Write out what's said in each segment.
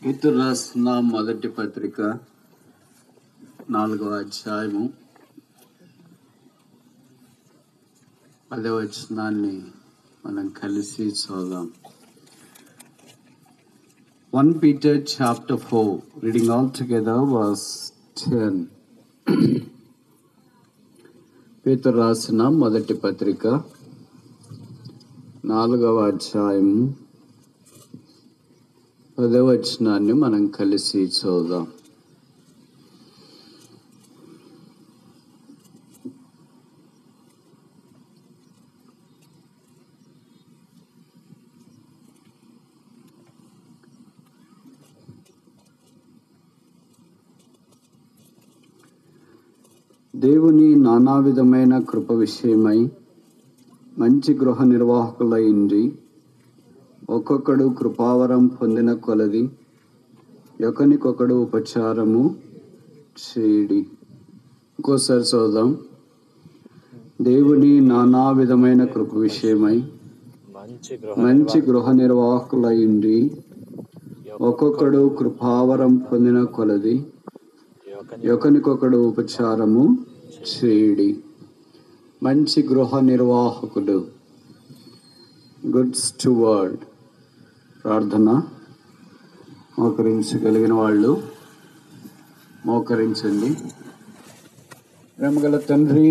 పేతురు రాసిన మొదటి పత్రిక నాలుగవ అధ్యాయము పదవ వచనాన్ని మనం కలిసి చూద్దాం one Peter chapter four reading all together verse ten పేతురు రాసిన మొదటి పత్రిక నాలుగవ అధ్యాయము పదవ వచనాన్ని మనం కలిసి చూద్దాం దేవుని నానా విధమైన కృప విషయమై మంచి గృహ నిర్వాహకులైంది ఒక్కొక్కడు కృపావరం పొందిన కొలది ఒకనికొకడు ఉపచారము చేయడి ఇంకోసారి చూద్దాం దేవుని నానా విధమైన కృప విషయమై మంచి గృహ మంచి గృహ నిర్వాహకులైంది ఒక్కొక్కడు కృపావరం పొందిన కొలది యువకుని ఒకనికొకడు ఉపచారము చేయడి మంచి గృహ నిర్వాహకుడు గుడ్ స్టువర్డ్ ప్రార్థన మోకరించగలిగిన వాళ్ళు మోకరించండి ప్రేమగల తండ్రి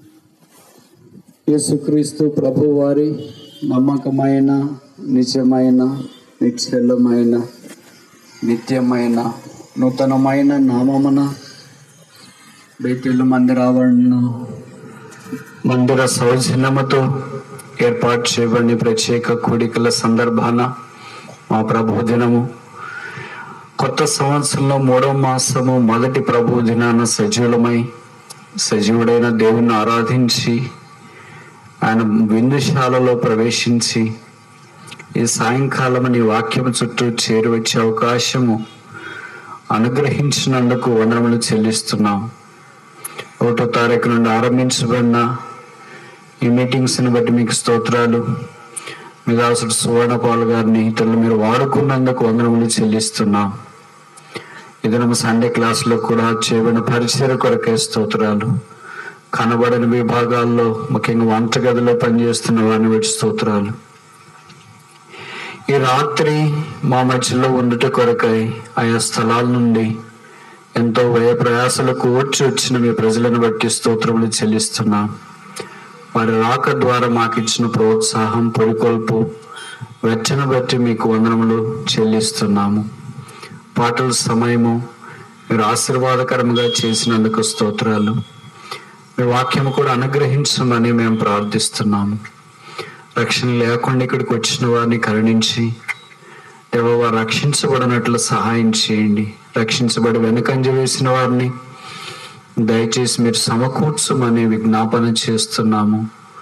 యేసుక్రీస్తు ప్రభు వారి నమ్మకమైన నిజమైన నిశ్చలమైన నిత్యమైన నూతనమైన నామమున బేతీలు మందిరావరణను మందిర సౌజన్యముతో ఏర్పాటు చేయబడిన ప్రత్యేక కూడికల సందర్భాన మా ప్రభు దినము కొత్త సంవత్సరంలో మూడవ మాసము మొదటి ప్రభు దినాన సజీవులమై సజీవుడైన దేవుని ఆరాధించి ఆయన విందుశాలలో ప్రవేశించి ఈ సాయంకాలం నీ వాక్యము చుట్టూ చేరి వచ్చే అవకాశము అనుగ్రహించినందుకు వందనములు చెల్లిస్తున్నాం ఒకటో తారీఖు నుండి ఆరంభించబడిన ఈ మీటింగ్స్ని బట్టి మీకు స్తోత్రాలు మీ దాసుడు సువర్ణపాల్ గారిని ఇతరులు మీరు వాడుకున్నందుకు వందనములు చెల్లిస్తున్నాం ఇదనము సండే క్లాసులో కూడా చేయబడిన పరిచయ కొరకే స్తోత్రాలు కనబడని విభాగాల్లో ముఖ్యంగా వంటగదిలో పనిచేస్తున్న వారిని బట్టి స్తోత్రాలు ఈ రాత్రి మా మధ్యలో ఉండుట కొరకై ఆయా స్థలాల నుండి ఎంతో వ్యయ ప్రయాసలకు ఓడ్చి వచ్చిన మీ ప్రజలను బట్టి స్తోత్రములు చెల్లిస్తున్నాం వారి రాక ద్వారా మాకు ఇచ్చిన ప్రోత్సాహం పొరికొల్పు వెచ్చను బట్టి మీకు వందనములు చెల్లిస్తున్నాము పాటల సమయము మీరు ఆశీర్వాదకరంగా చేసినందుకు స్తోత్రాలు మీ వాక్యము కూడా అనుగ్రహించమని మేము ప్రార్థిస్తున్నాము రక్షణ లేకుండా ఇక్కడికి వచ్చిన వారిని కరుణించి దేవ వారు రక్షించబడినట్లు సహాయం చేయండి రక్షించబడి వెనకంజ వేసిన వారిని దయచేసి మీరు సమకూర్చమని విజ్ఞాపన చేస్తున్నాము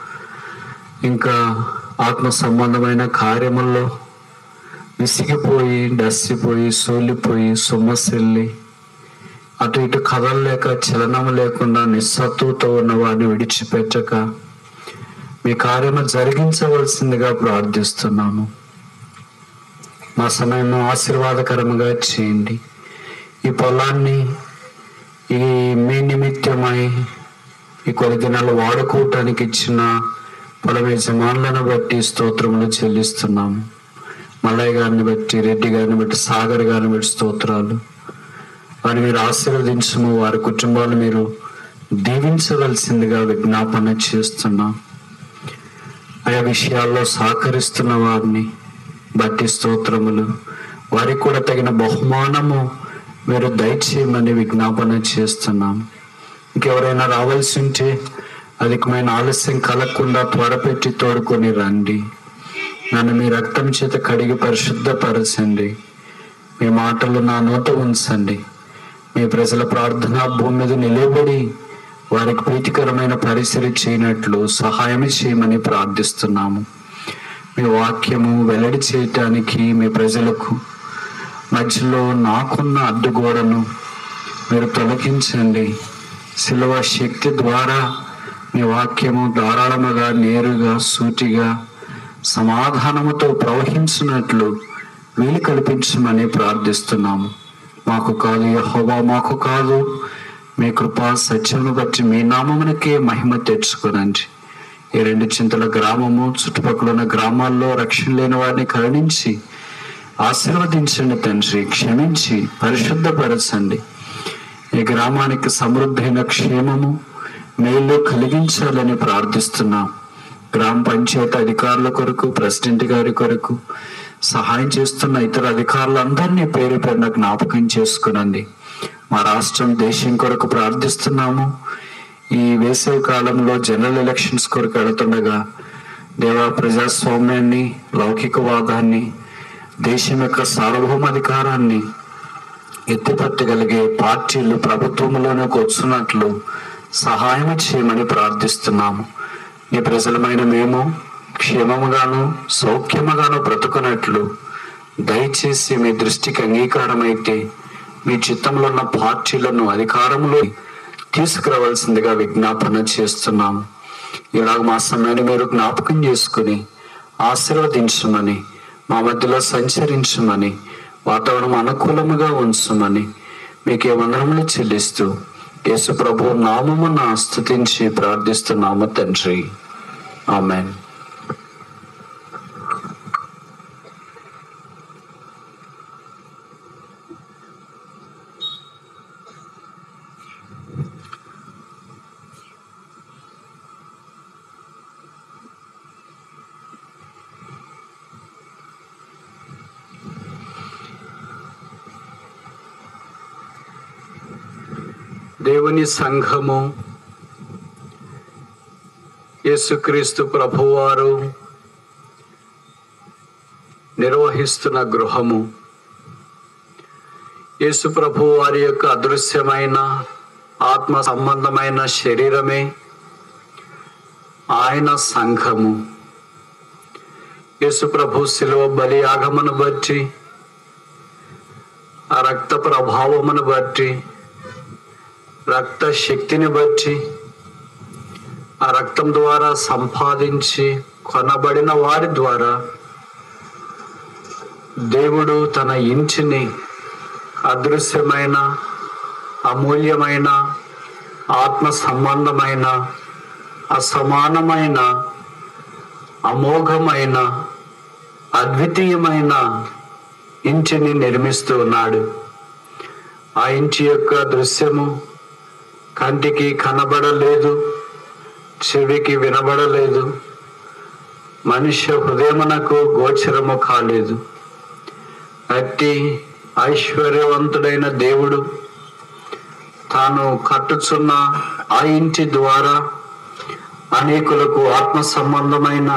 ఇంకా ఆత్మ సంబంధమైన కార్యముల్లో విసిగిపోయి డస్సిపోయి సోలిపోయి సొమ్మసిల్లి అటు ఇటు కదలలేక చలనం లేకుండా నిస్సత్తుతో ఉన్న వారిని విడిచిపెట్టక మీ కార్యము జరిగించవలసిందిగా ప్రార్థిస్తున్నాము మా సమయం ఆశీర్వాదకరంగా చేయండి ఈ పొలాన్ని ఈ మీ నిమిత్తమై ఈ కొద్ది దినాలు వాడుకోవటానికి ఇచ్చిన పొలం యజమానులను బట్టి స్తోత్రములు చెల్లిస్తున్నాము మల్లయ్య గారిని బట్టి రెడ్డి గారిని బట్టి సాగర్ గారిని బట్టి స్తోత్రాలు వారిని మీరు ఆశీర్వదించము వారి కుటుంబాలు మీరు దీవించవలసిందిగా విజ్ఞాపన చేస్తున్నాం ఆయా విషయాల్లో సహకరిస్తున్న వారిని బట్టి స్తోత్రములు వారికి కూడా తగిన బహుమానము మీరు దయచేయమని విజ్ఞాపన చేస్తున్నాం ఇంకెవరైనా రావాల్సి ఉంటే అధికమైన ఆలస్యం కలగకుండా త్వరపెట్టి తోడుకొని రండి నన్ను మీ రక్తం చేత కడిగి పరిశుద్ధపరచండి మీ మాటలు నా నోట ఉంచండి మీ ప్రజల ప్రార్థన భూమి మీద నిలబడి వారికి ప్రీతికరమైన పరిసరి చేయనట్లు సహాయం చేయమని ప్రార్థిస్తున్నాము మీ వాక్యము వెల్లడి చేయటానికి మీ ప్రజలకు మధ్యలో నాకున్న అడ్డుగోడను మీరు తొలగించండి శిలువ శక్తి ద్వారా మీ వాక్యము ధారాళముగా నేరుగా సూటిగా సమాధానముతో ప్రవహించినట్లు వీలు కల్పించమని ప్రార్థిస్తున్నాము మాకు కాదు యెహోవా మాకు కాదు మీ కృపా సత్యమును బట్టి మీ నామమునకే మహిమ తెచ్చుకోనండి ఈ రెండు చింతల గ్రామము చుట్టుపక్కల ఉన్న గ్రామాల్లో రక్షణ లేని వారిని కరుణించి ఆశీర్వదించండి తండ్రి క్షమించి పరిశుద్ధపరచండి ఈ గ్రామానికి సమృద్ధైన క్షేమము మేలు కలిగించాలని ప్రార్థిస్తున్నాం గ్రామ పంచాయతీ అధికారుల కొరకు ప్రెసిడెంట్ గారి కొరకు సహాయం చేస్తున్న ఇతర అధికారులందరినీ పేరు పేరున జ్ఞాపకం చేసుకునండి మా రాష్ట్రం దేశం కొరకు ప్రార్థిస్తున్నాము ఈ వేసవి కాలంలో జనరల్ ఎలక్షన్స్ కొరకు వెళుతుండగా దేవా ప్రజాస్వామ్యాన్ని లౌకికవాదాన్ని దేశం యొక్క సార్వభౌమాధికారాన్ని ఎత్తిపట్టగలిగే పార్టీలు ప్రభుత్వంలోనికి వచ్చున్నట్లు సహాయం చేయమని ప్రార్థిస్తున్నాము నీ ప్రజలమైన మేము క్షేమముగాను సౌఖ్యముగాను బ్రతుకున్నట్లు దయచేసి మీ దృష్టికి అంగీకారమైతే మీ చిత్తంలో ఉన్న పార్టీలను అధికారంలో తీసుకురావాల్సిందిగా విజ్ఞాపన చేస్తున్నాము ఇలాగ మా సమయాన్ని మీరు జ్ఞాపకం చేసుకుని ఆశీర్వదించమని మా మధ్యలో సంచరించమని వాతావరణం అనుకూలముగా ఉంచమని మీకే వందనములు చెల్లిస్తూ యేసు ప్రభు నామమున స్తుతించి ప్రార్థిస్తున్నాము తండ్రి ఆమెన్ దేవుని సంఘము యేసుక్రీస్తు ప్రభువారు నిర్వహిస్తున్న గృహము యేసు ప్రభు వారి యొక్క అదృశ్యమైన ఆత్మ సంబంధమైన శరీరమే ఆయన సంఘము యేసు ప్రభు శిలువ బలియాగమును బట్టి ఆ రక్త ప్రభావమును బట్టి రక్త శక్తిని బట్టి ఆ రక్తం ద్వారా సంపాదించి కొనబడిన వారి ద్వారా దేవుడు తన ఇంటిని అదృశ్యమైన అమూల్యమైన ఆత్మ సంబంధమైన అసమానమైన అమోఘమైన అద్వితీయమైన ఇంటిని నిర్మిస్తూ ఉన్నాడు ఆ ఇంటి యొక్క దృశ్యము కంటికి కనబడలేదు చెవికి వినబడలేదు మనుష్య హృదయమునకు గోచరము కాలేదు అట్టి ఐశ్వర్యవంతుడైన దేవుడు తాను కట్టుచున్న ఆ ఇంటి ద్వారా అనేకులకు ఆత్మ సంబంధమైన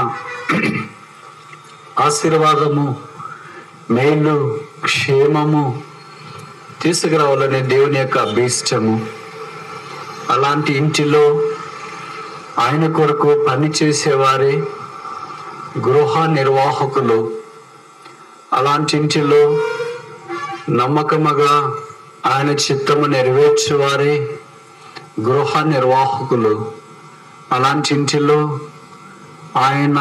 ఆశీర్వాదము మేలు క్షేమము తీసుకురావాలనే దేవుని యొక్క అభీష్టము అలాంటి ఇంటిలో ఆయన కొరకు పని చేసేవారే గృహ నిర్వాహకులు అలాంటి ఇంటిలో నమ్మకముగా ఆయన చిత్తము నెరవేర్చేవారే గృహ నిర్వాహకులు అలాంటి ఇంటిలో ఆయన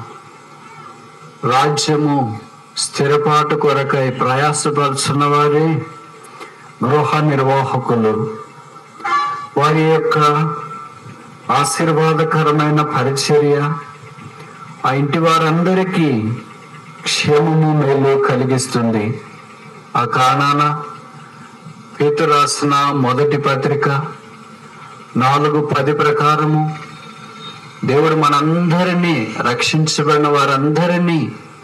రాజ్యము స్థిరపాటు కొరకై ప్రయాసపరుచున్న వారే గృహ నిర్వాహకులు వారి యొక్క ఆశీర్వాదకరమైన పరిచర్య ఆ ఇంటి వారందరికీ క్షేమము మేలు కలిగిస్తుంది ఆ కారణాన పేతు రాసిన మొదటి పత్రిక నాలుగు పది ప్రకారము దేవుడు మనందరినీ రక్షించబడిన వారందరినీ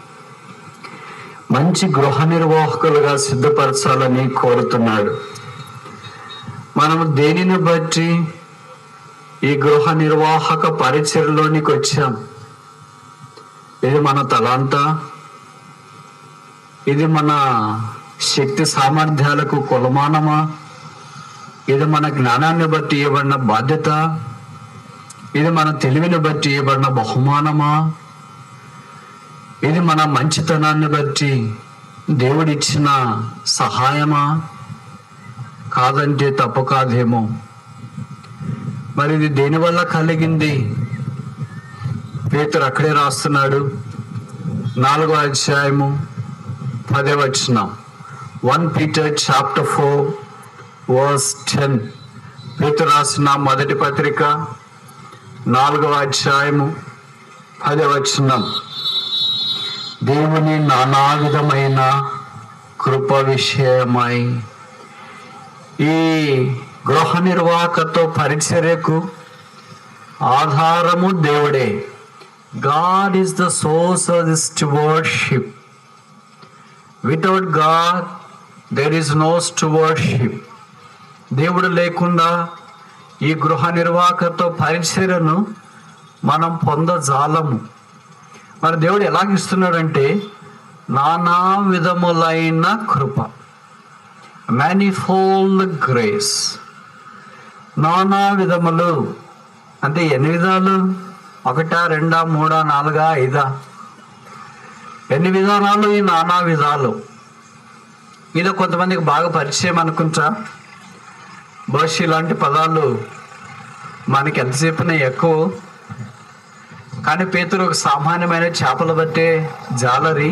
మంచి గృహ నిర్వాహకులుగా సిద్ధపరచాలని కోరుతున్నాడు మనము దేనిని బట్టి ఈ గృహ నిర్వాహక పరిచయలోనికి వచ్చాం ఇది మన తలాంత ఇది మన శక్తి సామర్థ్యాలకు కొలమానమా ఇది మన జ్ఞానాన్ని బట్టి ఇవ్వబడిన బాధ్యత ఇది మన తెలివిని బట్టి ఇవ్వబడిన బహుమానమా ఇది మన మంచితనాన్ని బట్టి దేవుడిచ్చిన సహాయమా కాదంటే తప్పు కాదేమో మరి ఇది దేనివల్ల కలిగింది పేతురు అక్కడే రాస్తున్నాడు నాలుగో అధ్యాయము పదే వచనం one Peter chapter four verse ten పేతురు రాసిన మొదటి పత్రిక నాలుగవ అధ్యాయము పదే వచనం దేవుని నానా విధమైన కృప విషయమై ఈ గృహ నిర్వాహకతో పరిచర్యకు ఆధారము దేవుడే God is the source of this stewardship without God there is no stewardship దేవుడు లేకుండా ఈ గృహ నిర్వాహకతో పరిచర్యను మనం పొందజాలము మరి దేవుడు ఎలాగిస్తున్నాడంటే నానా విధములైన కృప మ్యానిఫోల్డ్ గ్రేస్ నానా విధములు అంటే ఎన్ని విధాలు ఒకటా రెండా మూడా నాలుగా ఐదా ఎన్ని విధానాలు ఈ నానా విధాలు ఇది కొంతమందికి బాగా పరిచయం అనుకుంటా బహుశా ఇలాంటి పదాలు మనకి ఎంతసేపునే ఎక్కువ కానీ పేతురు ఒక సామాన్యమైన చేపలు పట్టే జాలరి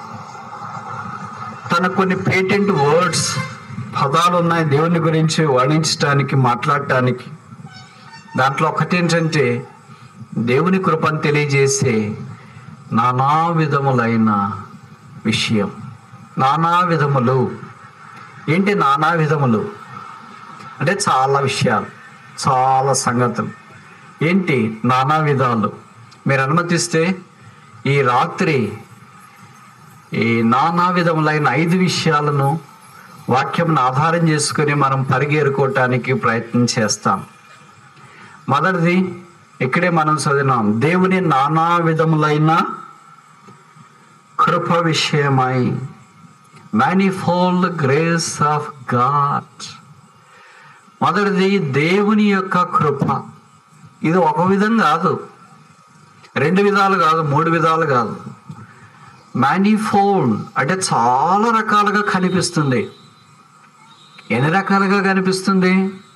తన కొన్ని పేటెంట్ వర్డ్స్ పదాలు ఉన్నాయి దేవుని గురించి వర్ణించడానికి మాట్లాడటానికి దాంట్లో ఒకటి ఏంటంటే దేవుని కృపను తెలియజేసే నానా విధములైన విషయం నానా విధములు ఏంటి నానా విధములు అంటే చాలా విషయాలు చాలా సంగతులు ఏంటి నానా విధాలు మీరు అనుమతిస్తే ఈ రాత్రి ఈ నానా విధములైన ఐదు విషయాలను వాక్యంను ఆధారం చేసుకుని మనం పరిగేరుకోవటానికి ప్రయత్నం చేస్తాం మొదటిది ఇక్కడే మనం చదివినాం దేవుని నానా విధములైన కృప విషయమై మ్యానిఫోల్డ్ గ్రేస్ ఆఫ్ గాడ్ మొదటిది దేవుని యొక్క కృప ఇది ఒక విధం కాదు రెండు విధాలు కాదు మూడు విధాలు కాదు మ్యానిఫోల్డ్ అంటే చాలా రకాలుగా కనిపిస్తుంది ఎన్ని రకాలుగా కనిపిస్తుంది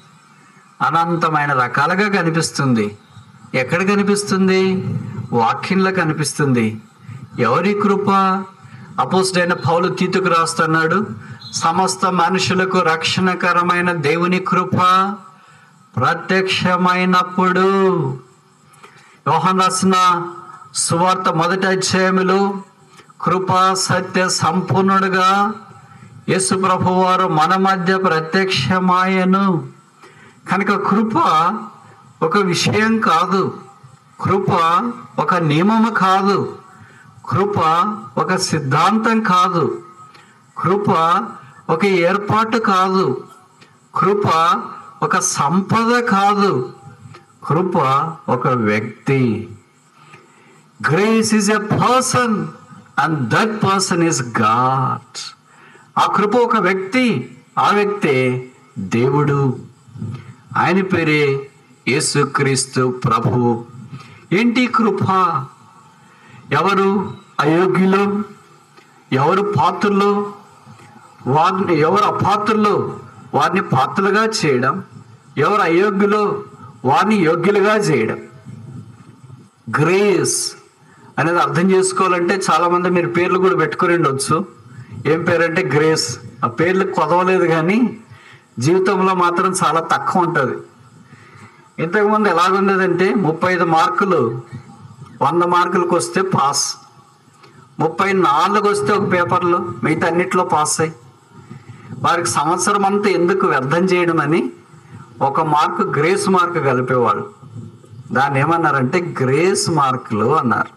అనంతమైన రకాలుగా కనిపిస్తుంది ఎక్కడ కనిపిస్తుంది వాక్యంలో కనిపిస్తుంది ఎవరి కృప అపోస్డైన పౌలు తీతుకు రాస్తున్నాడు సమస్త మనుషులకు రక్షణకరమైన దేవుని కృప ప్రత్యక్షమైనప్పుడు యోహన్ రాసిన సువార్త మొదటి అధ్యాయములు కృపా సత్య సంపూర్ణుడుగా యేసు ప్రభు వారు మన మధ్య ప్రత్యక్షమాయను కనుక కృప ఒక విషయం కాదు కృప ఒక నియమము కాదు కృప ఒక సిద్ధాంతం కాదు కృప ఒక ఏర్పాటు కాదు కృప ఒక సంపద కాదు కృప ఒక వ్యక్తి grace is a person and that person is God ఆ కృప ఒక వ్యక్తి ఆ వ్యక్తే దేవుడు ఆయన పేరే యేసుక్రీస్తు ప్రభు ఏంటి కృప ఎవరు అయోగ్యులు ఎవరు పాత్రలు వారిని ఎవరు అపాత్రులు వారిని పాత్రలుగా చేయడం ఎవరు అయోగ్యులు వారిని యోగ్యులుగా చేయడం గ్రేస్ అనేది అర్థం చేసుకోవాలంటే చాలా మంది మీరు పేర్లు కూడా పెట్టుకుని ఉండొచ్చు ఏం పేరంటే గ్రేస్ ఆ పేర్లు కొదవలేదు కానీ జీవితంలో మాత్రం చాలా తక్కువ ఉంటుంది ఇంతకుముందు ఎలాగుండేదంటే ముప్పై ఐదు మార్కులు వంద మార్కులకు వస్తే పాస్ ముప్పై నాలుగు వస్తే ఒక పేపర్లో మిగతా అన్నిట్లో పాస్ అయ్యి వారికి సంవత్సరం అంతా ఎందుకు వ్యర్థం చేయడం అని ఒక మార్కు గ్రేస్ మార్క్ కలిపేవాళ్ళు దాన్ని ఏమన్నారంటే గ్రేస్ మార్కులు అన్నారు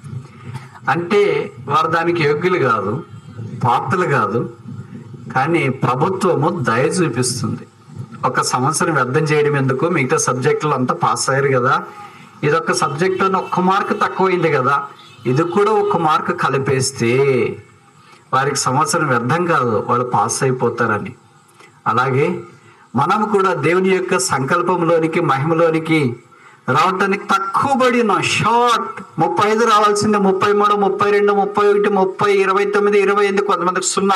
అంటే వారు దానికి యోగ్యులు కాదు పాత్రలు కాదు కానీ ప్రభుత్వము దయ చూపిస్తుంది ఒక సంవత్సరం వ్యర్థం చేయడం ఎందుకు మిగతా సబ్జెక్టులు అంతా పాస్ అయ్యారు కదా ఇది ఒక సబ్జెక్టులో ఒక్క మార్కు తక్కువైంది కదా ఇది కూడా ఒక మార్కు కలిపేస్తే వారికి సంవత్సరం వ్యర్థం కాదు వాళ్ళు పాస్ అయిపోతారని అలాగే మనం కూడా దేవుని యొక్క సంకల్పంలోనికి మహిమలోనికి రావటానికి తక్కువ పడిన షార్ట్ ముప్పై ఐదు రావాల్సిందే ముప్పై మూడు ముప్పై రెండు ముప్పై ఒకటి ముప్పై ఇరవై తొమ్మిది ఇరవై ఎనిమిది కొంతమందికి సున్నా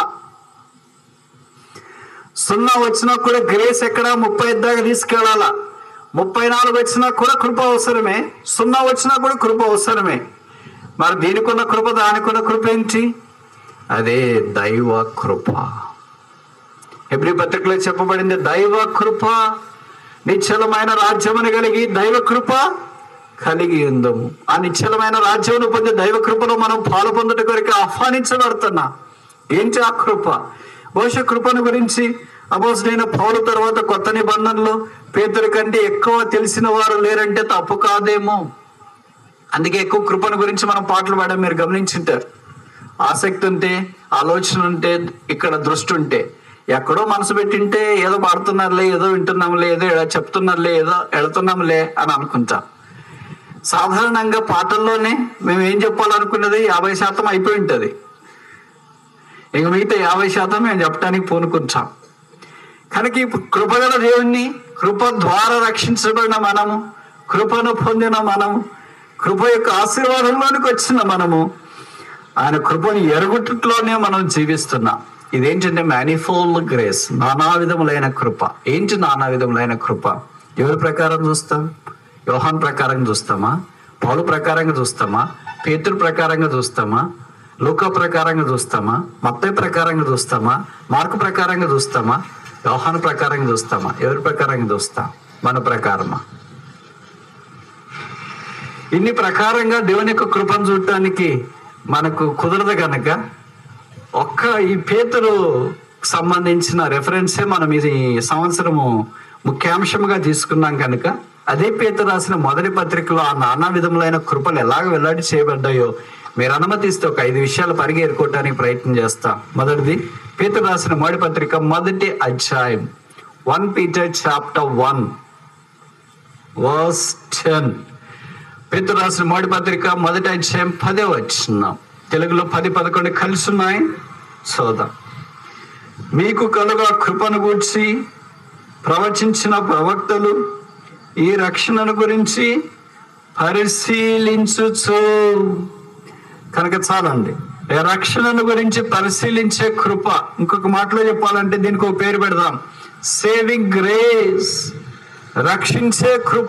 సున్నా వచ్చినా కూడా గ్రేస్ ఎక్కడ ముప్పై ఐదు దాకా తీసుకెళ్ళాలా ముప్పై నాలుగు వచ్చినా కూడా కృప అవసరమే సున్నా వచ్చినా కూడా కృప అవసరమే మరి దీనికున్న కృప దానికున్న కృప ఏంటి అదే దైవ కృప ఎబ్రి పత్రికలో చెప్పబడింది దైవ కృప నిశ్చలమైన రాజ్యమును కలిగి దైవ కృప కలిగి ఉందము ఆ నిశ్చలమైన రాజ్యమును పొంది దైవ కృపలో మనం పాలు పొందుట కొరకు ఆహ్వానించబడుతున్నా ఏంటి ఆ కృప బహుశా కృపను గురించి అపోజుడైన పౌరు తర్వాత కొత్త నిబంధనలో పేదరి కంటే ఎక్కువ తెలిసిన వారు లేరంటే తప్పు కాదేమో అందుకే ఎక్కువ కృపను గురించి మనం పాటలు పాడాం మీరు గమనించుంటారు ఆసక్తి ఉంటే ఆలోచన ఉంటే ఇక్కడ దృష్టి ఉంటే ఎక్కడో మనసు పెట్టింటే ఏదో పాడుతున్నారులే ఏదో వింటున్నాంలే ఏదో ఎడ- చెప్తున్నారులే ఏదో ఎడుతున్నాంలే అని అనుకుంటాం సాధారణంగా పాటల్లోనే మేము ఏం చెప్పాలనుకున్నది యాభై శాతం అయిపోయి ఉంటుంది ఇక మిగతా యాభై శాతం మేము చెప్పడానికి పూనుకుంటాం కనుక ఈ కృపగల దేవుణ్ణి కృప ద్వారా రక్షించబడిన మనము కృపను పొందిన మనము కృప యొక్క ఆశీర్వాదంలోనికి వచ్చిన మనము ఆయన కృపను ఎరుగుట్లోనే మనం జీవిస్తున్నాం ఇదేంటంటే మ్యానిఫోల్డ్ గ్రేస్ నానా విధములైన కృప ఏంటి నానా విధములైన కృప ఎవరి ప్రకారం చూస్తాం యోహాన్ ప్రకారం చూస్తామా పౌలు ప్రకారంగా చూస్తామా పేతురు ప్రకారంగా చూస్తామా లూకా ప్రకారంగా చూస్తామా మత్తయ్య ప్రకారంగా చూస్తామా మార్కు ప్రకారంగా చూస్తామా యోహాను ప్రకారంగా చూస్తామా ఎవరి ప్రకారంగా చూస్తాం మన ప్రకారమా ఇన్ని ప్రకారంగా దేవుని యొక్క కృపను చూడటానికి మనకు కుదరదు కనుక ఒక్క ఈ పేతురు సంబంధించిన రెఫరెన్సే మనం ఇది సంవత్సరము ముఖ్యాంశంగా తీసుకున్నాం కనుక అదే పేతురు రాసిన మొదటి పత్రికలో ఆ నానా విధములైన కృపలు ఎలాగ వెల్లడి చేయబడ్డాయో మీరు అనుమతిస్తే ఒక ఐదు విషయాలు పరిగి ఏరుకోవడానికి ప్రయత్నం చేస్తాం మొదటిది పేతురు రాసిన మొదటి పత్రిక మొదటి అధ్యాయం one Peter chapter one verse ten పేతురు రాసిన మొదటి పత్రిక మొదటి అధ్యాయం పదే వచ్చినాం తెలుగులో పది పదకొండు కలిసి ఉన్నాయి చూద్దాం మీకు కలుగా కృపను గూర్చి ప్రవచించిన ప్రవక్తలు ఈ రక్షణను గురించి పరిశీలించుచు కనుక చాలండి ఈ రక్షణను గురించి పరిశీలించే కృప ఇంకొక మాటలో చెప్పాలంటే దీనికి ఒక పేరు పెడదాం సేవింగ్ గ్రేస్ రక్షించే కృప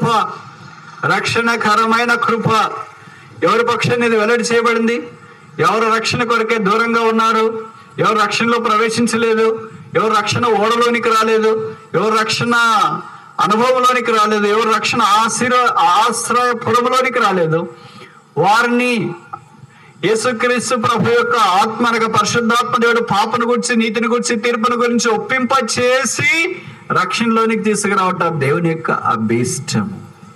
రక్షణకరమైన కృప ఎవరి పక్షాన్ని ఇది వెల్లడి చేయబడింది ఎవరు రక్షణ కొరకే దూరంగా ఉన్నారు ఎవరు రక్షణలో ప్రవేశించలేదు ఎవరు రక్షణ ఓడలోనికి రాలేదు ఎవరు రక్షణ అనుభవంలోనికి రాలేదు ఎవరు రక్షణ ఆశ్రయ ఆశ్రయ పురములోనికి రాలేదు వారిని యేసుక్రీస్తు ప్రభు యొక్క ఆత్మ అనగా పరిశుద్ధాత్మ దేవుడు పాపను గురించి నీతిని గురించి తీర్పును గురించి ఒప్పింప చేసి రక్షణలోనికి తీసుకురావటం దేవుని యొక్క అభీష్టం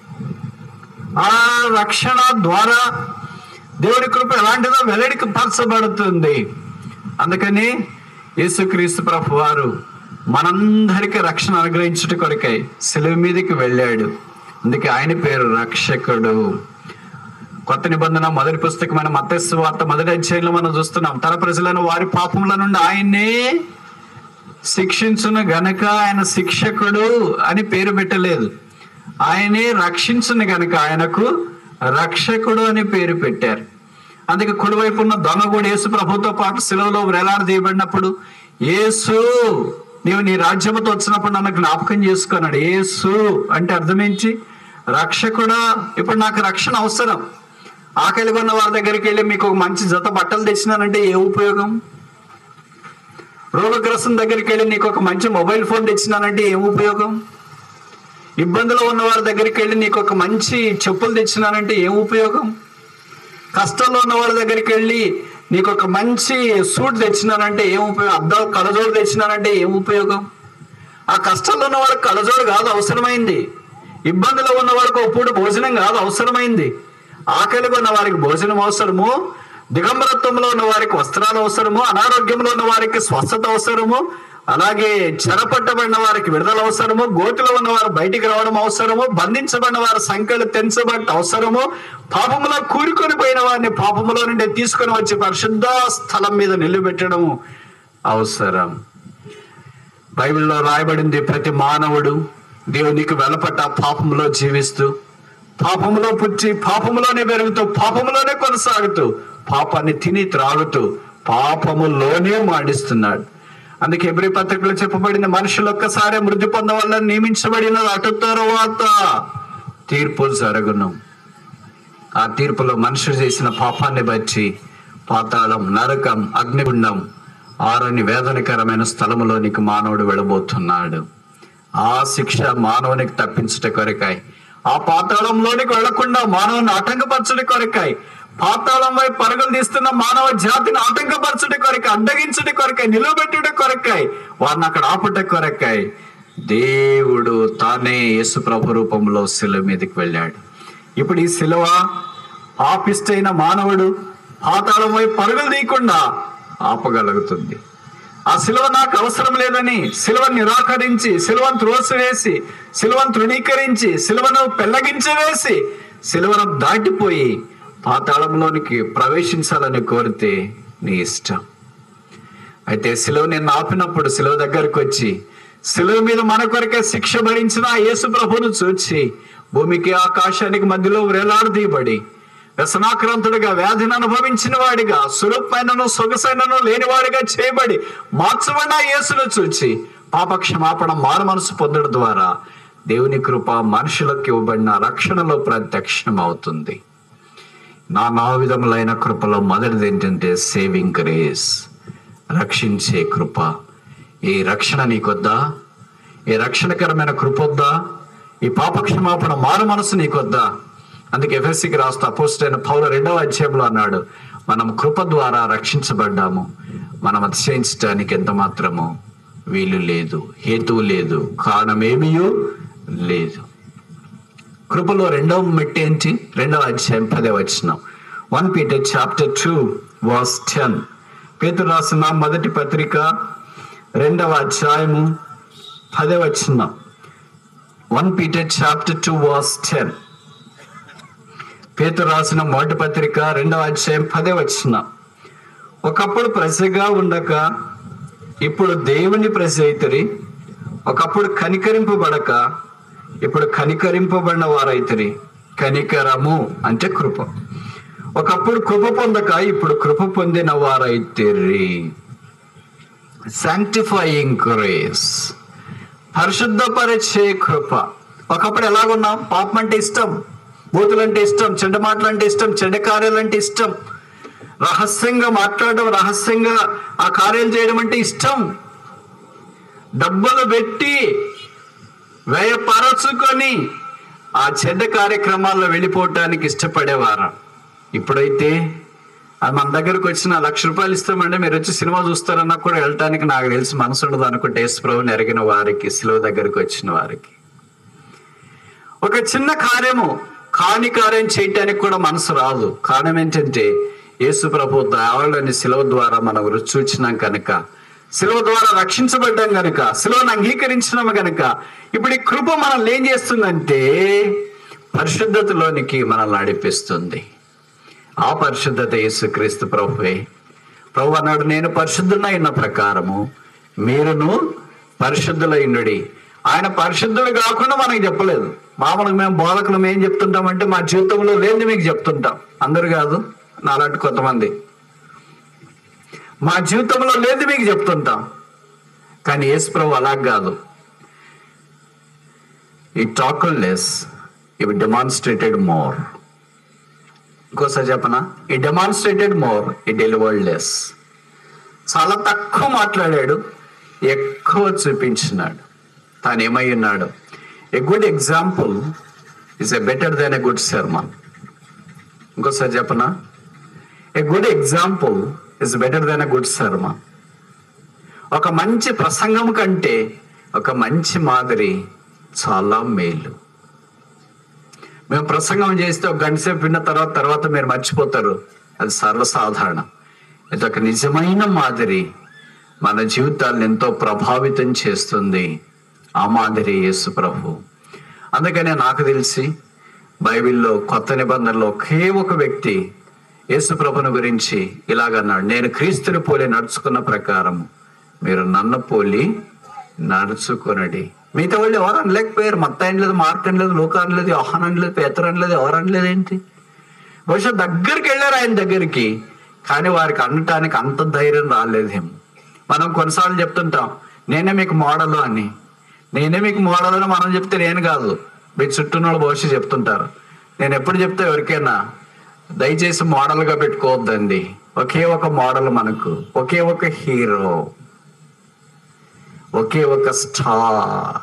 ఆ రక్షణ ద్వారా దేవుని కృప ఎలాంటిదో వెల్లడికి పరచబడుతుంది అందుకని యేసుక్రీస్తు ప్రభు వారు మనందరికీ రక్షణ అనుగ్రహించుట కొరకై సెలవు మీదకి వెళ్ళాడు అందుకే ఆయన పేరు రక్షకుడు కొత్త నిబంధన మొదటి పుస్తకమైన మత్స్సు వార్త మొదటి అధ్యాయంలో మనం చూస్తున్నాం తన ప్రజలను వారి పాపముల నుండి ఆయన్నే శిక్షించును గనక ఆయన శిక్షకుడు అని పేరు పెట్టలేదు ఆయనే రక్షించును గనక ఆయనకు రక్షకుడు అని పేరు పెట్టారు అందుకే కుడివైపు ఉన్న దొంగ కూడా యేసు ప్రభుతో పాటు సెలవులో వేలాడదీయబడినప్పుడు యేసు నీవు నీ రాజ్యముతో వచ్చినప్పుడు నన్ను జ్ఞాపకం చేసుకున్నాడు యేసు అంటే అర్థమేంటి రక్షకుడా ఇప్పుడు నాకు రక్షణ అవసరం ఆకలి కొన్న వారి దగ్గరికి వెళ్ళి మీకు ఒక మంచి జత బట్టలు తెచ్చినానంటే ఏ ఉపయోగం రోగగ్రస్తం దగ్గరికి వెళ్ళి నీకు ఒక మంచి మొబైల్ ఫోన్ తెచ్చినానంటే ఏం ఉపయోగం ఇబ్బందులు ఉన్న వారి దగ్గరికి వెళ్ళి నీకు ఒక మంచి చెప్పులు తెచ్చినానంటే ఏం ఉపయోగం కష్టంలో ఉన్న వాళ్ళ దగ్గరికి వెళ్ళి నీకు ఒక మంచి సూట్ తెచ్చినానంటే ఏం ఉపయోగం అద్దం కళ్ళజోడు తెచ్చినానంటే ఏం ఉపయోగం ఆ కష్టంలో ఉన్న వాళ్ళకి కళ్ళజోడు కాదు అవసరమైంది ఇబ్బందులు ఉన్న వారికి ఒక పూట భోజనం కాదు అవసరమైంది ఆకలిగా ఉన్న వారికి భోజనం అవసరము దిగంబరత్వంలో ఉన్న వారికి వస్త్రాలు అవసరము అనారోగ్యంలో ఉన్న వారికి స్వస్థత అవసరము అలాగే చెరపట్టబడిన వారికి విడుదల అవసరము గోతిలో ఉన్న వారు బయటికి రావడం అవసరము బంధించబడిన వారి సంఖ్యలు తెంచబట్ట అవసరము పాపములో కూరుకొని పోయిన వారిని పాపములో నుండి తీసుకొని వచ్చి పరిశుద్ధ స్థలం మీద నిలబెట్టడము అవసరం బైబిల్లో రాయబడింది ప్రతి మానవుడు దేవునికి వెలపట్ట పాపములో జీవిస్తూ పాపములో పుట్టి పాపములోనే పెరుగుతూ పాపములోనే కొనసాగుతూ పాపాన్ని తిని త్రాగుతూ పాపములోనే మాడిస్తున్నాడు అందుకే ఎబ్రి పత్రికలో చెప్పబడిన మనుషులు ఒక్కసారి మృతి పొందవల్ల నియమించబడిన అటు తరువాత తీర్పు జరుగును ఆ తీర్పులో మనుషులు చేసిన పాపాన్ని బట్టి పాతాళం నరకం అగ్నిగుండం ఆరని వేదనకరమైన స్థలములోనికి మానవుడు వెళ్ళబోతున్నాడు ఆ శిక్ష మానవునికి తప్పించుట కొరకాయి ఆ పాతాళంలోనికి వెళ్లకుండా మానవుని ఆటంకపరచుట కొరకాయి పాతాళం వైపు పరుగులు తీస్తున్న మానవ జాతిని ఆటంకపరచుట కొరకాయి అడ్డగించుట కొరకాయి నిలబెట్టుట కొరకాయి వారిని అక్కడ ఆపుట కొరకాయి దేవుడు తానే యేసు ప్రభు రూపంలో శిలువ మీదకి వెళ్ళాడు ఇప్పుడు ఈ శిలువ పాపిష్టైన మానవుడు పాతాళం వైపు పరుగులు తీయకుండా ఆపగలుగుతుంది ఆ శిలువ నాకు అవసరం లేదని శిలువను నిరాకరించి శిలువను త్రోసివేసి శిలువను తృణీకరించి శిలువను పెళ్లగించి వేసి శిలువను దాటిపోయి పాతాళంలోనికి ప్రవేశించాలని కోరితే నీ ఇష్టం అయితే శిలువ నిన్ను ఆపినప్పుడు శిలువ దగ్గరకు వచ్చి శిలువ మీద మన కొరకే శిక్ష భరించిన ఆ యేసు ప్రభును చూచి భూమికి ఆకాశానికి మధ్యలో వేలాడదీయబడి వ్యసనాక్రాంతుడిగా వ్యాధిని అనుభవించిన వాడిగా సులుపైనను సొగసైనను లేనివాడిగా చేయబడి మార్చబడిన ఆ యేసును చూచి పాప క్షమాపణ మారు మనసు పొందడం ద్వారా దేవుని కృప మనుషులకు ఇవ్వబడిన రక్షణలో ప్రత్యక్షం అవుతుంది నా నా విధములైన కృపలో మొదటిది ఏంటంటే సేవింగ్ గ్రేస్ రక్షించే కృప ఈ రక్షణ నీకొద్దా ఈ రక్షణకరమైన కృప వద్దా ఈ పాపక్షమాపణ మారు మనసు నీకొద్దా అందుకే ఎఫ్ఎస్సికి రాస్తా అపోస్టైన పౌల రెండవ అధ్యాయంలో అన్నాడు మనం కృప ద్వారా రక్షించబడ్డాము మనం అతిశయించడానికి ఎంత మాత్రము వీలు లేదు హేతువు లేదు కారణమేమియో లేదు కృపలో రెండవ మెట్టు ఏంటి రెండవ అధ్యాయం పదే వచ్చిన one Peter chapter two verse ten పేతురు రాసిన మొదటి పత్రిక రెండవ అధ్యాయము పదే వచ్చిన one Peter chapter two verse ten పేతురు రాసిన మొదటి పత్రిక రెండవ అధ్యాయం పదే వచ్చిన ఒకప్పుడు ప్రజగా ఉండక ఇప్పుడు దేవుని ప్రజ అయితరి ఒకప్పుడు కనికరింపబడక ఇప్పుడు కనికరింపబడిన వారైతరి కనికరము అంటే కృప ఒకప్పుడు కృప పొందక ఇప్పుడు కృప పొందిన వారైతేరి శాంటిఫైయింగ్ గ్రేస్ పరిశుద్ధపరిచే కృప ఒకప్పుడు ఎలాగున్నాం పాపం అంటే ఇష్టం బూతులు అంటే ఇష్టం చెడ్డ మాటలు అంటే ఇష్టం చెడ్డ కార్యాలు అంటే ఇష్టం రహస్యంగా మాట్లాడడం రహస్యంగా ఆ కార్యాలు చేయడం అంటే ఇష్టం డబ్బులు పెట్టి వ్యయపరచుకొని ఆ చెడ్డ కార్యక్రమాల్లో వెళ్ళిపోవటానికి ఇష్టపడేవారు ఇప్పుడైతే అది మన దగ్గరకు వచ్చిన లక్ష రూపాయలు ఇస్తామంటే మీరు వచ్చి సినిమా చూస్తారన్నా కూడా వెళ్ళటానికి నాకు తెలిసి మనసు ఉండదు అనుకుంటే యేసు ప్రభుని ఎరిగిన వారికి సిలువ దగ్గరకు వచ్చిన వారికి ఒక చిన్న కార్యము కాని కార్యం చేయటానికి కూడా మనసు రాదు కారణం ఏంటంటే యేసు ప్రభు దేవాలని శిలువ ద్వారా మనం రుచి చూచినాం కనుక శిలువ ద్వారా రక్షించబడ్డాం కనుక శిలువను అంగీకరించినాం కనుక ఇప్పుడు ఈ కృప మనల్ని ఏం చేస్తుందంటే పరిశుద్ధతలోనికి మనల్ని నడిపిస్తుంది ఆ పరిశుద్ధత యేసుక్రీస్తు ప్రభువే ప్రభు అన్నాడు నేను పరిశుద్ధులైన ప్రకారము మీరును పరిశుద్ధులైనడి ఆయన పరిశుద్ధులు కాకుండా మనకి చెప్పలేదు మామూలుగా మేము బోధకులు ఏం చెప్తుంటామంటే మా జీవితంలో లేని మీకు చెప్తుంటాం అందరు కాదు నాలాంటి కొంతమంది మా జీవితంలో లేదు మీకు చెప్తుంటాం కానీ యేసు ప్రభు అలా కాదు ఈ టాక్ లెస్ ఇవి డెమాన్స్ట్రేటెడ్ మోర్ ఇంకోసారి చెప్పనా ఈ డెమాన్స్ట్రేటెడ్ మోర్ ఈ డెలివర్డ్ లెస్ చాలా తక్కువ మాట్లాడాడు ఎక్కువ చూపించినాడు తాను ఏమై ఉన్నాడు a good example is a better than a good sermon ఇంకోసారి చెప్పనా a good example is better than a good sermon ఒక మంచి ప్రసంగం కంటే ఒక మంచి మాదిరి చాలా మేలు మేము ప్రసంగం చేస్తే ఒక గంట సేపు విన్న తర్వాత తర్వాత మీరు మర్చిపోతారు అది సర్వసాధారణం ఇది ఒక నిజమైన మాదిరి మన జీవితాలను ఎంతో ప్రభావితం చేస్తుంది ఆ మాదిరి యేసు ప్రభు అందుకనే నాకు తెలిసి బైబిల్లో కొత్త నిబంధనలో ఒకే ఒక వ్యక్తి యేసు ప్రభుని గురించి ఇలాగన్నాడు నేను క్రీస్తుని పోలి నడుచుకున్న ప్రకారం మీరు నన్ను పోలి నడుచుకొనడి మిగతా వాళ్ళు ఎవరు అనలేకపోయారు మత్త అనలేదు మార్క్ అనలేదు లూకా అనలేదు యోహాన్ అనలేదు పేతర్ అనలేదు ఎవరు అనలేదు ఏంటి బహుశా దగ్గరికి వెళ్ళారు ఆయన దగ్గరికి కానీ వారికి అనటానికి అంత ధైర్యం రాలేదేమో మనం కొన్నిసార్లు చెప్తుంటాం నేనే మీకు మోడల్ అని నేనే మీకు మోడల్ అని మనం చెప్తే నేను కాదు మీ చుట్టూ ఉన్న వాళ్ళు భవిష్యత్తు చెప్తుంటారు నేను ఎప్పుడు చెప్తే ఎవరికైనా దయచేసి మోడల్గా పెట్టుకోవద్దండి ఒకే ఒక మోడల్ మనకు ఒకే ఒక హీరో ఒకే ఒక స్టార్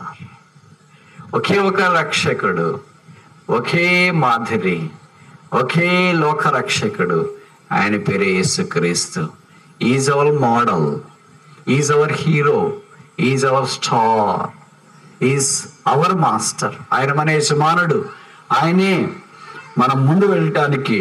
ఒకే ఒక రక్షకుడు ఒకే మాదిరి ఒకే లోక రక్షకుడు ఆయన పేరే Yesu Kristu is our model is our hero is our star is our master ఆయన మన యజమానుడు ఆయనే మనం ముందు వెళ్ళటానికి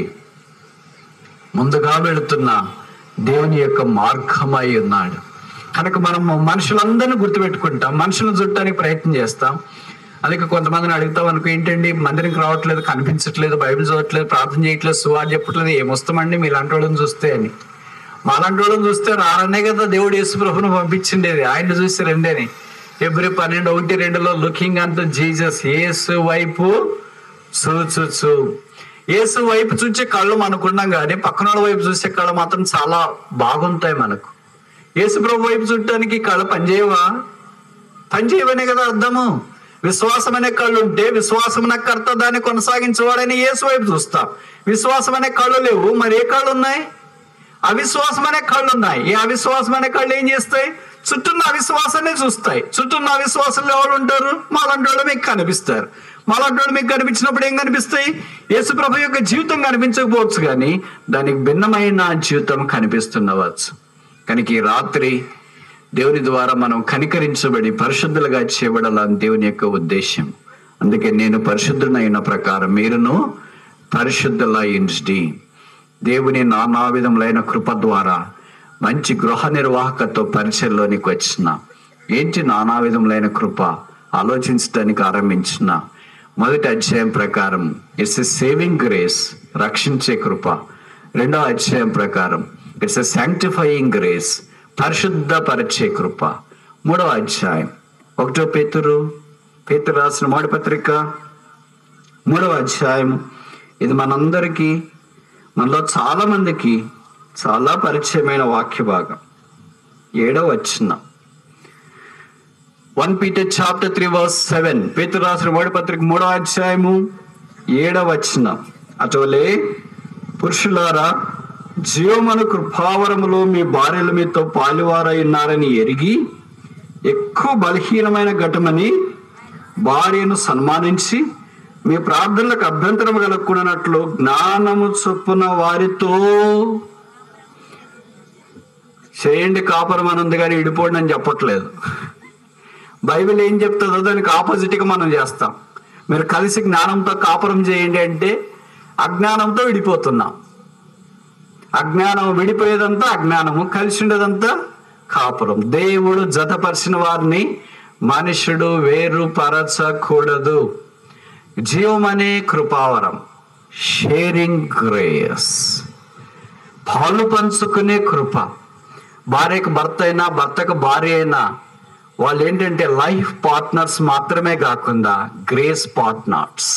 ముందుగా వెళుతున్న దేవుని యొక్క మార్గమై ఉన్నాడు కనుక మనం మనుషులందరినీ గుర్తుపెట్టుకుంటాం మనుషులను చుట్టానికి ప్రయత్నం చేస్తాం అందుకే కొంతమందిని అడుగుతాం అనుకో ఏంటండి మందిరంకి రావట్లేదు కనిపించట్లేదు బైబిల్ చదవట్లేదు ప్రార్థన చేయట్లేదు సువార్ చెప్పట్లేదు ఏమొస్తామండి మీలాంటి వాళ్ళని చూస్తే అని మాలాంటి వాళ్ళని చూస్తే రారనే కదా దేవుడు యేసు ప్రభును పంపించిండేది ఆయన చూసి రెండేని ఎబ్రి పన్నెండు ఒకటి రెండులో లుకింగ్ అంత జీసస్ యేసు వైపు చూచు యేసు వైపు చూసే కళ్ళు మనకున్నాం కానీ పక్కన వాళ్ళ వైపు చూసే కళ్ళు మాత్రం చాలా బాగుంటాయి మనకు యేసు ప్రభు వైపు చూడటానికి కళ్ళు పనిచేయవా పనిచేయవనే కదా అర్థము విశ్వాసం అనే కళ్ళు ఉంటే విశ్వాసం అనే కర్త దాన్ని కొనసాగించేవాడని యేసు వైపు చూస్తాం విశ్వాసం అనే కళ్ళు లేవు మరి ఏ కళ్ళు ఉన్నాయి అవిశ్వాసం అనే కళ్ళు ఉన్నాయి ఈ అవిశ్వాసం అనే కళ్ళు ఏం చేస్తాయి చుట్టూన్న అవిశ్వాసాన్ని చూస్తాయి చుట్టూన్న అవిశ్వాసంలో ఎవరు ఉంటారు మాలాంటి వాళ్ళు మీకు కనిపిస్తారు మాలాంటి వాళ్ళు మీకు కనిపించినప్పుడు ఏం కనిపిస్తాయి యేసు ప్రభు యొక్క జీవితం కనిపించకపోవచ్చు కానీ దానికి భిన్నమైన జీవితం కనిపిస్తుండవచ్చు కనుక ఈ రాత్రి దేవుని ద్వారా మనం కనికరించబడి పరిశుద్ధులుగా చేయబడాలని దేవుని యొక్క ఉద్దేశం అందుకే నేను పరిశుద్ధునైన ప్రకారం మీరును పరిశుద్ధులైండి దేవుని నానా విధములైన కృప ద్వారా మంచి గృహ నిర్వాహకతో పరిచయంలోనికి వచ్చిన ఏంటి నానా విధములైన కృప ఆలోచించడానికి ఆరంభించిన మొదటి అధ్యాయం ప్రకారం ఇట్స్ ఎ సేవింగ్ గ్రేస్ రక్షించే కృప రెండో అధ్యాయం ప్రకారం ఇట్స్ ఎ శాంక్టిఫైయింగ్ గ్రేస్ పరిశుద్ధపరిచే కృప మూడవ అధ్యాయం ఒకటో పేతురు పేతురు రాసిన మొదటి పత్రిక మూడవ అధ్యాయం ఇది మనందరికీ మనలో చాలా మందికి చాలా పరిచయమైన వాక్య భాగం ఏడవ వచ్చిన one Peter chapter three verse seven పేతురు రాసిన మొదటి పత్రిక మూడవ అధ్యాయము ఏడవ వచ్చిన అటువలే పురుషులారా జీవమను కృపావరములో మీ భార్యలు మీతో పాలువారై ఉన్నారని ఎరిగి ఎక్కువ బలహీనమైన ఘటమని భార్యను సన్మానించి మీ ప్రార్థనలకు అభ్యంతరం కలగకూడనట్లు జ్ఞానము చొప్పున వారితో చేయండి కాపురం అని ఉంది కానీ ఇడిపోండి అని చెప్పట్లేదు బైబిల్ ఏం చెప్తుందో దానికి ఆపోజిట్గా మనం చేస్తాం మీరు కలిసి జ్ఞానంతో కాపురం చేయండి అంటే అజ్ఞానంతో విడిపోతున్నాం అజ్ఞానం విడిపోయేదంతా అజ్ఞానము కలిసి ఉండేదంతా కాపురం దేవుడు జతపరిచిన వారిని మనుషుడు వేరు పరచకూడదు జీవం అనే కృపావరం షేరింగ్ గ్రేయస్ పాలు పంచుకునే కృప భార్యకు భర్త అయినా భర్తకు భార్య అయినా వాళ్ళు ఏంటంటే లైఫ్ పార్ట్నర్స్ మాత్రమే కాకుండా గ్రేస్ పార్ట్నర్స్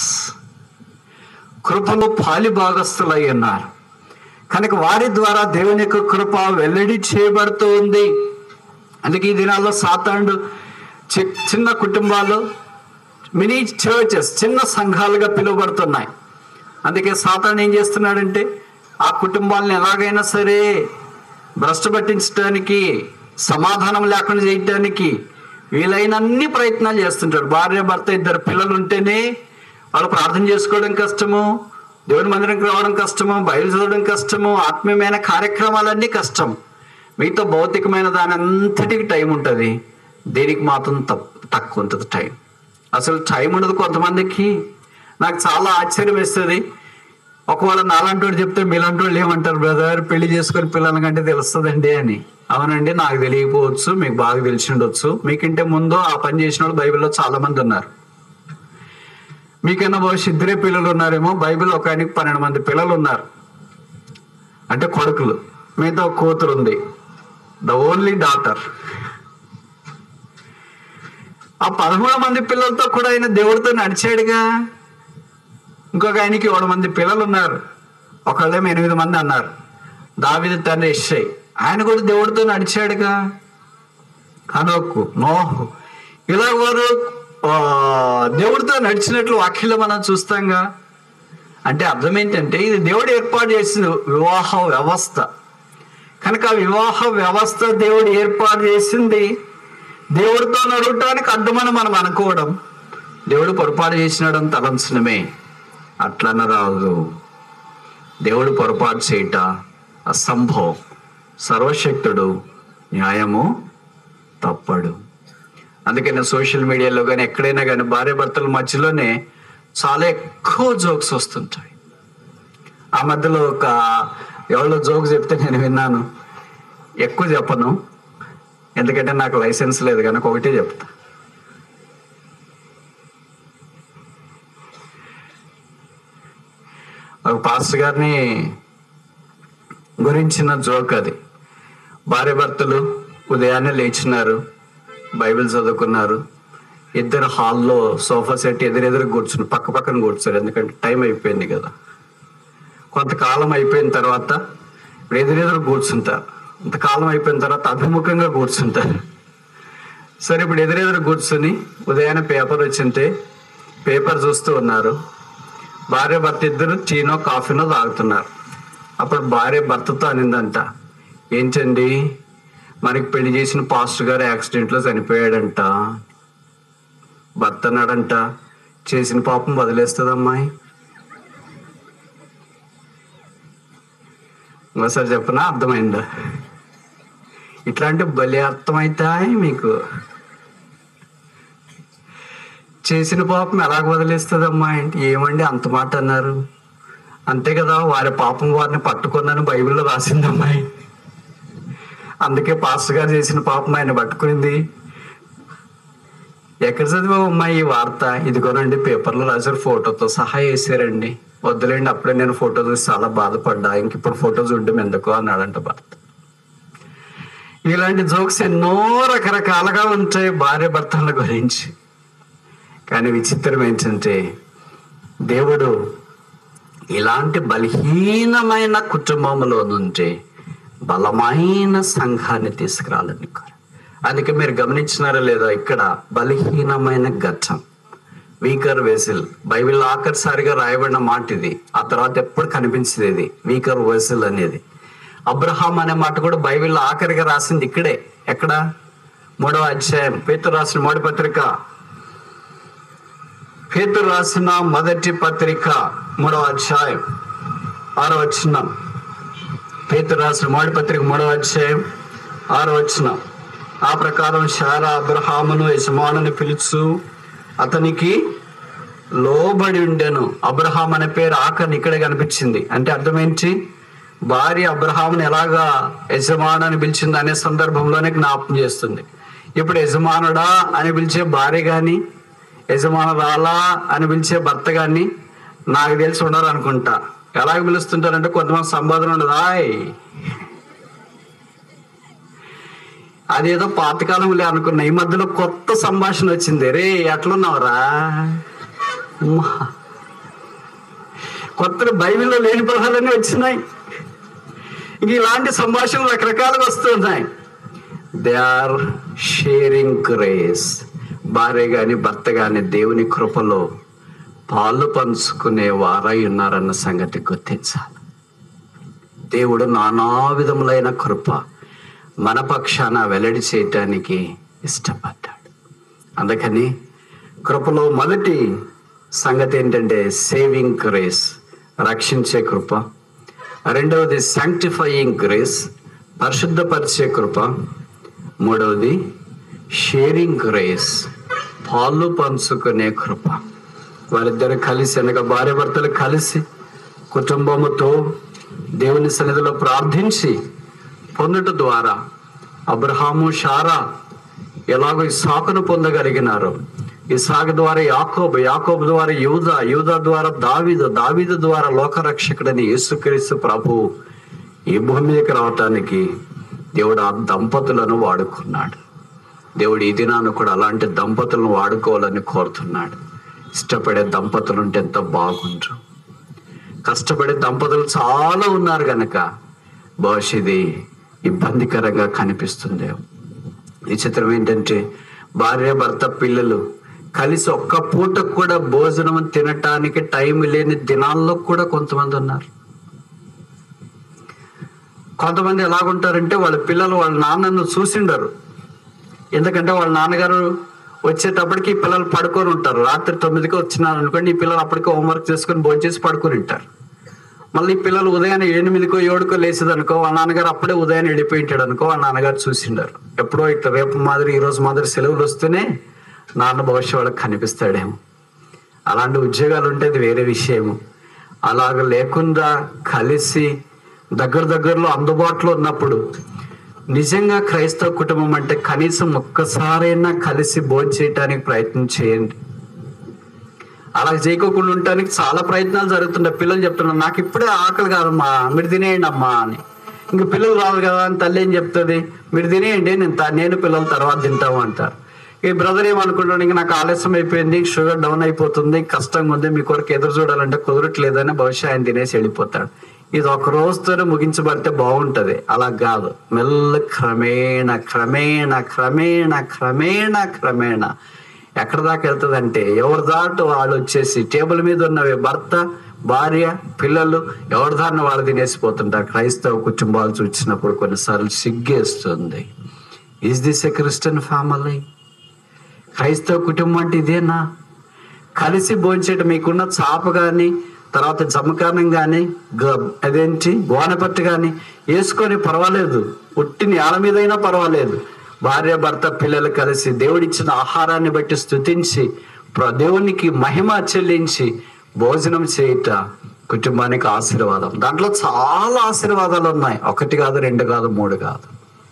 కృపలో పాలి భాగస్థులై ఉన్నారు కనుక వారి ద్వారా దేవుని యొక్క కృప వెల్లడి చేయబడుతూ ఉంది అందుకే ఈ దినాల్లో సాతాండు చి- చిన్న కుటుంబాలు మినీ చర్చెస్ చిన్న సంఘాలుగా పిలువబడుతున్నాయి అందుకే సాతాను ఏం చేస్తున్నాడంటే ఆ కుటుంబాలను ఎలాగైనా సరే భ్రష్టు పట్టించడానికి సమాధానం లేకుండా చేయడానికి వీలైన అన్ని ప్రయత్నాలు చేస్తుంటాడు భార్య భర్త ఇద్దరు పిల్లలు ఉంటేనే వాళ్ళు ప్రార్థన చేసుకోవడం కష్టము దేవుని మందిరంకి రావడం కష్టము బయలు చదవడం కష్టము ఆత్మీయమైన కార్యక్రమాలన్నీ కష్టం మీతో భౌతికమైన దాని అంతటికి టైం ఉంటుంది దేనికి మాత్రం తప్- తక్కువ ఉంటుంది టైం అసలు టైం ఉండదు కొంతమందికి నాకు చాలా ఆశ్చర్యం వేస్తుంది ఒకవేళ నాలాంటి వాడు చెప్తే మీలాంటి వాళ్ళు ఏమంటారు బ్రదర్ పెళ్లి చేసుకొని పిల్లల కంటే తెలుస్తుందండి అని అవునండి నాకు తెలియకపోవచ్చు మీకు బాగా తెలిసి ఉండొచ్చు మీకంటే ముందు ఆ పని చేసిన వాళ్ళు బైబిల్లో చాలా మంది ఉన్నారు మీకన్నా బహుశా ఇద్దరే పిల్లలు ఉన్నారేమో బైబిల్ ఒక ఆయనకి పన్నెండు మంది పిల్లలు ఉన్నారు అంటే కొడుకులు మీతో ఒక కూతురు ఉంది ద ఓన్లీ డాటర్ ఆ పదమూడు మంది పిల్లలతో కూడా ఆయన దేవుడితో నడిచాడుగా ఇంకొక ఆయనకి ఏడు మంది పిల్లలు ఉన్నారు ఒకళ్ళేమో ఎనిమిది మంది అన్నారు దావిది తండ్రి ఇషయ్ ఆయన కూడా దేవుడితో నడిచాడుగా హనోకు నోహు ఇలా వారు ఆ, దేవుడితో నడిచినట్లు వాక్యంలో మనం చూస్తాంగా అంటే అర్థం ఏంటంటే ఇది దేవుడు ఏర్పాటు చేసిన వివాహ వ్యవస్థ కనుక వివాహ వ్యవస్థ దేవుడు ఏర్పాటు చేసింది దేవుడితో నడవటానికి అడ్డమని మనం అనుకోవడం దేవుడు పొరపాటు చేసినాడని తలంచడమే అట్లన రాదు దేవుడు పొరపాటు చేయట అసంభవం సర్వశక్తుడు న్యాయము తప్పడు అందుకని సోషల్ మీడియాలో కానీ ఎక్కడైనా కానీ భార్య భర్తల మధ్యలోనే చాలా ఎక్కువ జోక్స్ వస్తుంటాయి ఆ మధ్యలో ఒక ఎవరో జోక్ చెప్తే నేను విన్నాను ఎక్కువ చెప్పను ఎందుకంటే నాకు లైసెన్స్ లేదు కనుక ఒకటే చెప్తా ఒక పాస్టర్ గారిని గురించిన జోక్ అది భార్య భర్తలు ఉదయాన్నే లేచినారు బైబిల్ చదువుకున్నారు ఇద్దరు హాల్లో సోఫా సెట్ ఎదురెదురు కూర్చుని పక్క పక్కన కూర్చున్నారు ఎందుకంటే టైం అయిపోయింది కదా కొంతకాలం అయిపోయిన తర్వాత ఇప్పుడు ఎదురెదురు కూర్చుంటారు కొంతకాలం అయిపోయిన తర్వాత అభిముఖంగా కూర్చుంటారు సరే ఇప్పుడు ఎదురెదురు కూర్చుని ఉదయాన్నే పేపర్ వచ్చింటే పేపర్ చూస్తూ ఉన్నారు భార్య భర్త ఇద్దరు టీనో కాఫీనో తాగుతున్నారు అప్పుడు భార్య భర్తతో అనిందంట ఏంటండి మనకి పెళ్లి చేసిన పాస్టర్ గారు యాక్సిడెంట్లో చనిపోయాడంట భర్త అన్నాడంట చేసిన పాపం వదిలేస్తుంది అమ్మాయి ఇంకోసారి చెప్పనా అర్థమైందా ఇట్లాంటి బలి అర్థమవుతాయి మీకు చేసిన పాపం ఎలాగ వదిలేస్తుంది అమ్మా అంటే ఏమండి అంత మాట అన్నారు అంతే కదా వారి పాపం వారిని పట్టుకున్నాను బైబిల్లో రాసింది అమ్మాయి అందుకే పాస్టర్ గారు చేసిన పాపం ఆయన పట్టుకునింది ఎక్కడ చదివావు అమ్మాయి ఈ వార్త ఇదిగోనండి పేపర్లో రాశారు ఫోటోతో సహా వేసారండి వద్దులేండి అప్పుడే నేను ఫోటో చూసి చాలా బాధపడ్డా ఇంక ఇప్పుడు ఫోటో చూడడం ఎందుకు అన్నాడంట భర్త ఇలాంటి జోక్స్ ఎన్నో రకరకాలుగా ఉంటాయి భార్య భర్తల గురించి కానీ విచిత్రం ఏంటంటే దేవుడు ఇలాంటి బలహీనమైన కుటుంబంలో నుండి బలమైన సంఘాన్ని తీసుకురాలని కోరు అందుకే మీరు గమనించినారా లేదా ఇక్కడ బలహీనమైన ఘట్టం వీకర్ వెసిల్ బైబిల్ ఆఖరిసారిగా రాయబడిన మాట ఇది ఆ తర్వాత ఎప్పుడు కనిపించింది ఇది వీకర్ వెసిల్ అనేది అబ్రహాం అనే మాట కూడా బైబిల్లో ఆఖరిగా రాసింది ఇక్కడే ఎక్కడ మూడవ అధ్యాయం పేతురు రాసిన మూడు పత్రిక పేతురు రాసిన మొదటి పత్రిక మూడవ అధ్యాయం ఆరో వచ్చిన పేతురు రాసిన మొదటి పత్రిక మూడవ అధ్యాయం ఆరో వచ్చిన ఆ ప్రకారం శారా అబ్రహామును యజమానుని పిలుచు అతనికి లోబడి ఉండెను అబ్రహాం అనే పేరు ఆఖరిని ఇక్కడే కనిపించింది అంటే అర్థం ఏంటి భార్య అబ్రహాముని ఎలాగా యజమాను అని పిలిచింది అనే సందర్భంలోనే జ్ఞాపకం చేస్తుంది ఇప్పుడు యజమానుడా అని పిలిచే భార్య గాని యజమానురాలా అని పిలిచే భర్త గాని నాకు తెలిసి ఉండరు అనుకుంటా ఎలాగ పిలుస్తుంటారంటే కొంతమంది సంబోధన ఉండదు హాయ్ అదేదో పాతకాలంలో అనుకున్నా ఈ మధ్యలో కొత్త సంభాషణ వచ్చింది రే ఎట్లున్నావురా ఉమ్మా. కొత్త బైబిల్లో లేని పదాలన్నీ వచ్చినాయి ఇంక ఇలాంటి సంభాషణలు రకరకాలుగా వస్తున్నాయి దే ఆర్ షేరింగ్ గ్రేస్ భార్య గాని భర్త గాని దేవుని కృపలో పాలు పంచుకునే వారై ఉన్నారన్న సంగతి గుర్తించాలి దేవుడు నానా విధములైన కృప మన పక్షాన వెల్లడి చేయటానికి ఇష్టపడ్డాడు అందుకని కృపలో మొదటి సంగతి ఏంటంటే సేవింగ్ గ్రేస్ రక్షించే కృప రెండవది శాంక్టిఫయింగ్ గ్రేస్ పరిశుద్ధపరిచే కృప మూడవది షేరింగ్ గ్రేస్ పాలు పంచుకునే కృప వారిద్దరు కలిసి అనగా భార్య భర్తలు కలిసి కుటుంబముతో దేవుని సన్నిధిలో ప్రార్థించి పొందుట ద్వారా అబ్రహాము షారా ఎలాగో ఇసాకును పొందగలిగినారు ఇసాకు ద్వారా యాకోబు యాకోబు ద్వారా యూద యూద ద్వారా దావీదు దావీదు ద్వారా లోకరక్షకుడని యేసుక్రీస్తు ప్రభు ఈ భూమి మీదకి రావటానికి దేవుడు ఆ దంపతులను వాడుకున్నాడు దేవుడు ఈ దినాన్ని కూడా అలాంటి దంపతులను వాడుకోవాలని కోరుతున్నాడు ఇష్టపడే దంపతులు ఉంటే ఎంత బాగుండ్రు కష్టపడే దంపతులు చాలా ఉన్నారు గనక బహుశా ఇది ఇబ్బందికరంగా కనిపిస్తుంది ఈ చిత్రం ఏంటంటే భార్య భర్త పిల్లలు కలిసి ఒక్క పూట కూడా భోజనం తినటానికి టైం లేని దినాల్లో కూడా కొంతమంది ఉన్నారు కొంతమంది ఎలాగుంటారంటే వాళ్ళ పిల్లలు వాళ్ళ నాన్నను చూసిండరు ఎందుకంటే వాళ్ళ నాన్నగారు వచ్చేటప్పటికి ఈ పిల్లలు పడుకొని ఉంటారు రాత్రి తొమ్మిదికి వచ్చినారు అనుకోండి ఈ పిల్లలు అప్పటికే హోంవర్క్ చేసుకొని భోంచేసి పడుకొని ఉంటారు మళ్ళీ ఈ పిల్లలు ఉదయాన్నే ఎనిమిదికో ఏడుకో లేచేది అనుకో వాళ్ళ నాన్నగారు అప్పుడే ఉదయాన్నే వెళ్ళిపోయి ఉంటాడు అనుకో వాళ్ళ నాన్నగారు చూసిండారు ఎప్పుడో ఇట్లా రేపు మాదిరి ఈ రోజు మాదిరి సెలవులు వస్తేనే నాన్న భవిష్య వాళ్ళకి కనిపిస్తాడేమో అలాంటి ఉద్యోగాలు ఉంటే అది వేరే విషయము అలాగ లేకుండా కలిసి దగ్గర దగ్గరలో అందుబాటులో ఉన్నప్పుడు నిజంగా క్రైస్తవ కుటుంబం అంటే కనీసం ఒక్కసారైనా కలిసి భోజనం చేయటానికి ప్రయత్నం చేయండి అలా చేయకోకుండా ఉండటానికి చాలా ప్రయత్నాలు జరుగుతుంటాయి పిల్లలు చెప్తున్నారు నాకు ఇప్పుడే ఆకలి కాదమ్మా మీరు తినేయండి అమ్మా అని ఇంక పిల్లలు రావాలి కదా అని తల్లి ఏం చెప్తుంది మీరు తినేయండి నేను త- నేను పిల్లలు తర్వాత తింటాము అంటారు ఈ బ్రదర్ ఏమనుకుంటాడు ఇంక నాకు ఆలస్యం అయిపోయింది షుగర్ డౌన్ అయిపోతుంది కష్టంగా ఉంది మీ కొరకు ఎదురు చూడాలంటే కుదరట్లేదని బహుశా ఆయన తినేసి వెళ్ళిపోతాడు ఇది ఒక రోజుతోనే ముగించబడితే బాగుంటది అలా కాదు మెల్ల క్రమేణ క్రమేణ క్రమేణ క్రమేణ క్రమేణ ఎక్కడ దాకా వెళ్తుందంటే ఎవరి దాటు వాళ్ళు వచ్చేసి టేబుల్ మీద ఉన్నవి భర్త భార్య పిల్లలు ఎవరి దాన్ని వాళ్ళు తినేసిపోతుంటారు క్రైస్తవ కుటుంబాలు చూసినప్పుడు కొన్నిసార్లు సిగ్గేస్తుంది is this a Christian family క్రైస్తవ కుటుంబం అంటే ఇదేనా కలిసి భోంచేయటం మీకున్న చాప కానీ తర్వాత జమకానం కానీ అదేంటి గోనపట్టు కానీ వేసుకొని పర్వాలేదు ఉట్టి నేల మీదైనా పర్వాలేదు భార్య భర్త పిల్లలు కలిసి దేవుడిచ్చిన ఆహారాన్ని బట్టి స్తుతించి ప్ర- దేవునికి మహిమ చెల్లించి భోజనం చేయుట కుటుంబానికి ఆశీర్వాదం దాంట్లో చాలా ఆశీర్వాదాలు ఉన్నాయి ఒకటి కాదు రెండు కాదు మూడు కాదు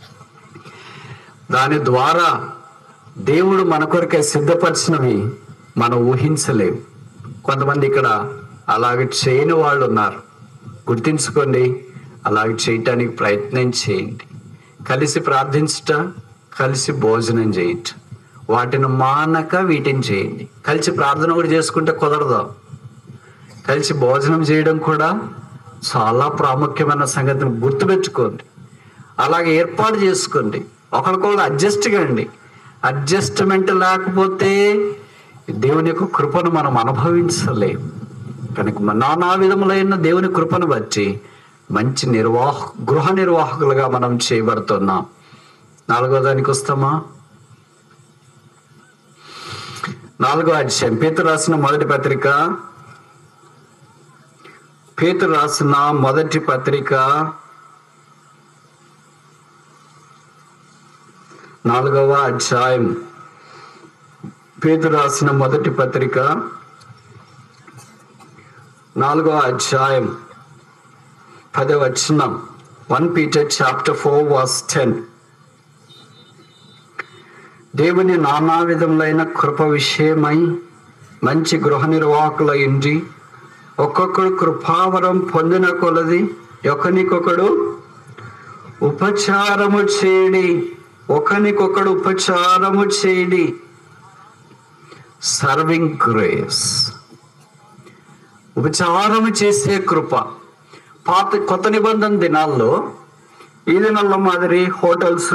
దాని ద్వారా దేవుడు మన కొరకే సిద్ధపరిచినవి మనం ఊహించలేము కొంతమంది ఇక్కడ అలాగ చేయని వాళ్ళు ఉన్నారు గుర్తించుకోండి అలాగ చేయటానికి ప్రయత్నం చేయండి కలిసి ప్రార్థించుట కలిసి భోజనం చేయట వాటిని మానక వీటిని చేయండి కలిసి ప్రార్థన కూడా చేసుకుంటే కుదరదు కలిసి భోజనం చేయడం కూడా చాలా ప్రాముఖ్యమైన సంగతిని గుర్తుపెట్టుకోండి అలాగే ఏర్పాటు చేసుకోండి ఒకరికొకరు అడ్జస్ట్ కండి అడ్జస్ట్మెంట్ లేకపోతే దేవుని యొక్క కృపను మనం అనుభవించలేం కనుక మన నానా విధములైన దేవుని కృపను బట్టి మంచి నిర్వాహ గృహ నిర్వాహకులుగా మనం చేయబడుతున్నాం నాలుగో దానికి వస్తామా నాలుగో అధ్యాయం పేతురు రాసిన మొదటి పత్రిక పేతురు రాసిన మొదటి పత్రిక నాలుగవ అధ్యాయం పేతురు రాసిన మొదటి పత్రిక నాలుగవ అధ్యాయం పదవ వచనం one Peter chapter four verse ten దేవుని నానా విధములైన కృప విషయమై మంచి గృహ నిర్వాహకులైంది ఒక్కొక్కడు కృపావరం పొందిన కొలది ఒకనికొకడు ఉపచారము చేయడి ఒకనికొకడు ఉపచారము చేయడి సర్వింగ్ గ్రేస్ ఉపచారము చేసే కృప పాత కొత్త నిబంధన దినాల్లో ఈ దినాల్లో మాదిరి hotels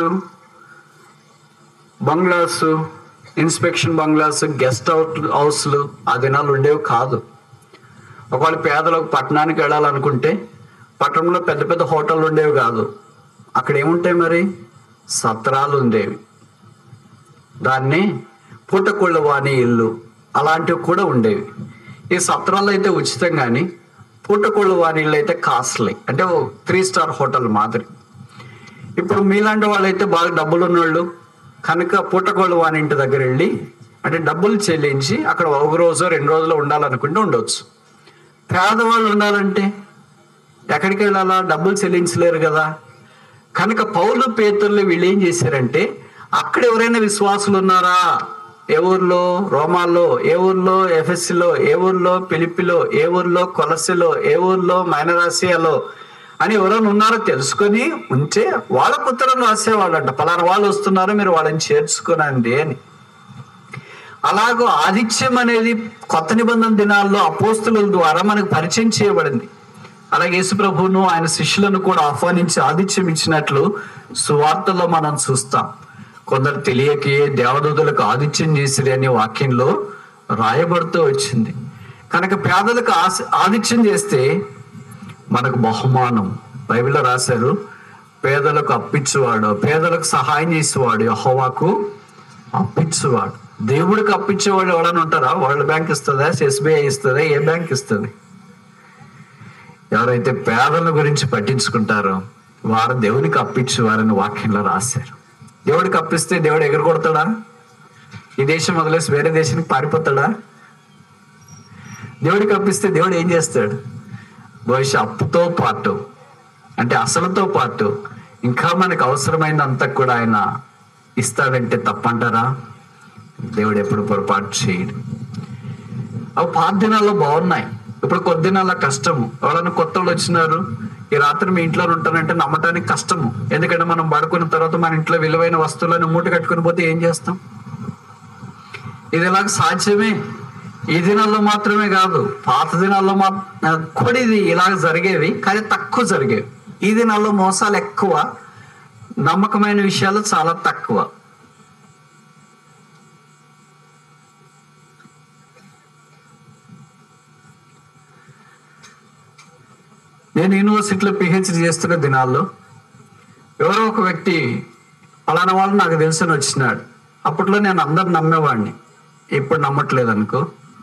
bungalows inspection bungalows guest out హౌస్లు ఆ దినాలు ఉండేవి కాదు ఒకవేళ పేదలకు పట్టణానికి వెళ్ళాలనుకుంటే పట్టణంలో పెద్ద పెద్ద హోటళ్ళు ఉండేవి కాదు అక్కడ ఏముంటాయి మరి సత్రాలు ఉండేవి దాన్ని పుట్టకొళ్ళ వాణి ఇల్లు అలాంటివి కూడా ఉండేవి ఈ సత్రాలు అయితే ఉచితం కానీ పుట్టకొళ్ళ వాణి ఇల్లు అయితే కాస్ట్లీ అంటే త్రీ స్టార్ హోటల్ మాదిరి ఇప్పుడు మీలాంటి వాళ్ళైతే బాగా డబ్బులు ఉన్నోళ్ళు కనుక పుట్టకోళ్ళు వాని ఇంటి దగ్గర వెళ్ళి అంటే డబ్బులు చెల్లించి అక్కడ ఒక రోజు రెండు రోజులు ఉండాలనుకుంటే ఉండొచ్చు పేదవాళ్ళు ఉండాలంటే ఎక్కడికి వెళ్ళాలా డబ్బులు చెల్లించలేరు కదా కనుక పౌలు పేతుర్లు వీళ్ళు ఏం చేశారంటే అక్కడ ఎవరైనా విశ్వాసులు ఉన్నారా ఏ ఊర్లో రోమాల్లో ఏ ఊర్లో ఎఫ్ఎస్సిలో ఏ ఊర్లో పిలిపిలో ఏ ఊర్లో కొలసిలో ఏ ఊర్లో మైనరాసియాలో అని ఎవరైనా ఉన్నారో తెలుసుకొని ఉంటే వాళ్ళకు ఉత్తరం రాసేవాళ్ళంట పలానా వాళ్ళు వస్తున్నారు మీరు వాళ్ళని చేర్చుకోనండి అని అలాగో ఆదిత్యం అనేది కొత్త నిబంధన దినాల్లో అపోస్తుల ద్వారా మనకు పరిచయం చేయబడింది అలాగే యేసు ప్రభువును ఆయన శిష్యులను కూడా ఆహ్వానించి ఆదిత్యం ఇచ్చినట్లు సువార్తలో మనం చూస్తాం కొందరు తెలియకే దేవదూతలకు ఆదిత్యం చేసిరి అనే వాక్యంలో రాయబడుతూ వచ్చింది కనుక పేదలకు ఆశ ఆదిత్యం చేస్తే మనకు బహుమానం బైబిల్లో రాశారు పేదలకు అప్పించువాడు పేదలకు సహాయం చేసేవాడు యహోవాకు అప్పించువాడు దేవుడికి అప్పించేవాళ్ళు ఎవరైనా ఉంటారా వరల్డ్ బ్యాంక్ ఇస్తుందా ఎస్బీఐ ఇస్తుందా ఏ బ్యాంక్ ఇస్తుంది ఎవరైతే పేదల గురించి పట్టించుకుంటారో వారు దేవునికి అప్పించేవారని వాక్యంలో రాశారు దేవుడికి అప్పిస్తే దేవుడు ఎగరగొడతాడా ఈ దేశం వదిలేసి వేరే దేశానికి పారిపోతాడా దేవుడికి అప్పిస్తే దేవుడు ఏం చేస్తాడు బహుశా అప్పుతో పాటు అంటే అసలుతో పాటు ఇంకా మనకు అవసరమైనంత కూడా ఆయన ఇస్తాడంటే తప్పంటారా దేవుడు ఎప్పుడు పొరపాటు చేయడు అవి పాత దినాల్లో బాగున్నాయి ఇప్పుడు కొద్ది దినాల కష్టము ఎవరైనా కొత్త వాళ్ళు వచ్చినారు ఈ రాత్రి మీ ఇంట్లో ఉంటానంటే నమ్మటానికి కష్టము ఎందుకంటే మనం పడుకున్న తర్వాత మన ఇంట్లో విలువైన వస్తువులను మూట కట్టుకుని పోతే ఏం చేస్తాం ఇది ఎలాగ సాధ్యమే ఈ దినాల్లో మాత్రమే కాదు పాత దినాల్లో మా కూడా ఇది ఇలాగ జరిగేవి కానీ తక్కువ జరిగేవి ఈ దినాల్లో మోసాలు ఎక్కువ నమ్మకమైన విషయాలు చాలా తక్కువ నేను యూనివర్సిటీలో పిహెచ్డి చేస్తున్న దినాల్లో ఎవరో ఒక వ్యక్తి పలానా వాళ్ళు నాకు తెలుసని వచ్చినాడు అప్పట్లో నేను అందరు నమ్మేవాడిని ఇప్పుడు నమ్మట్లేదు అనుకో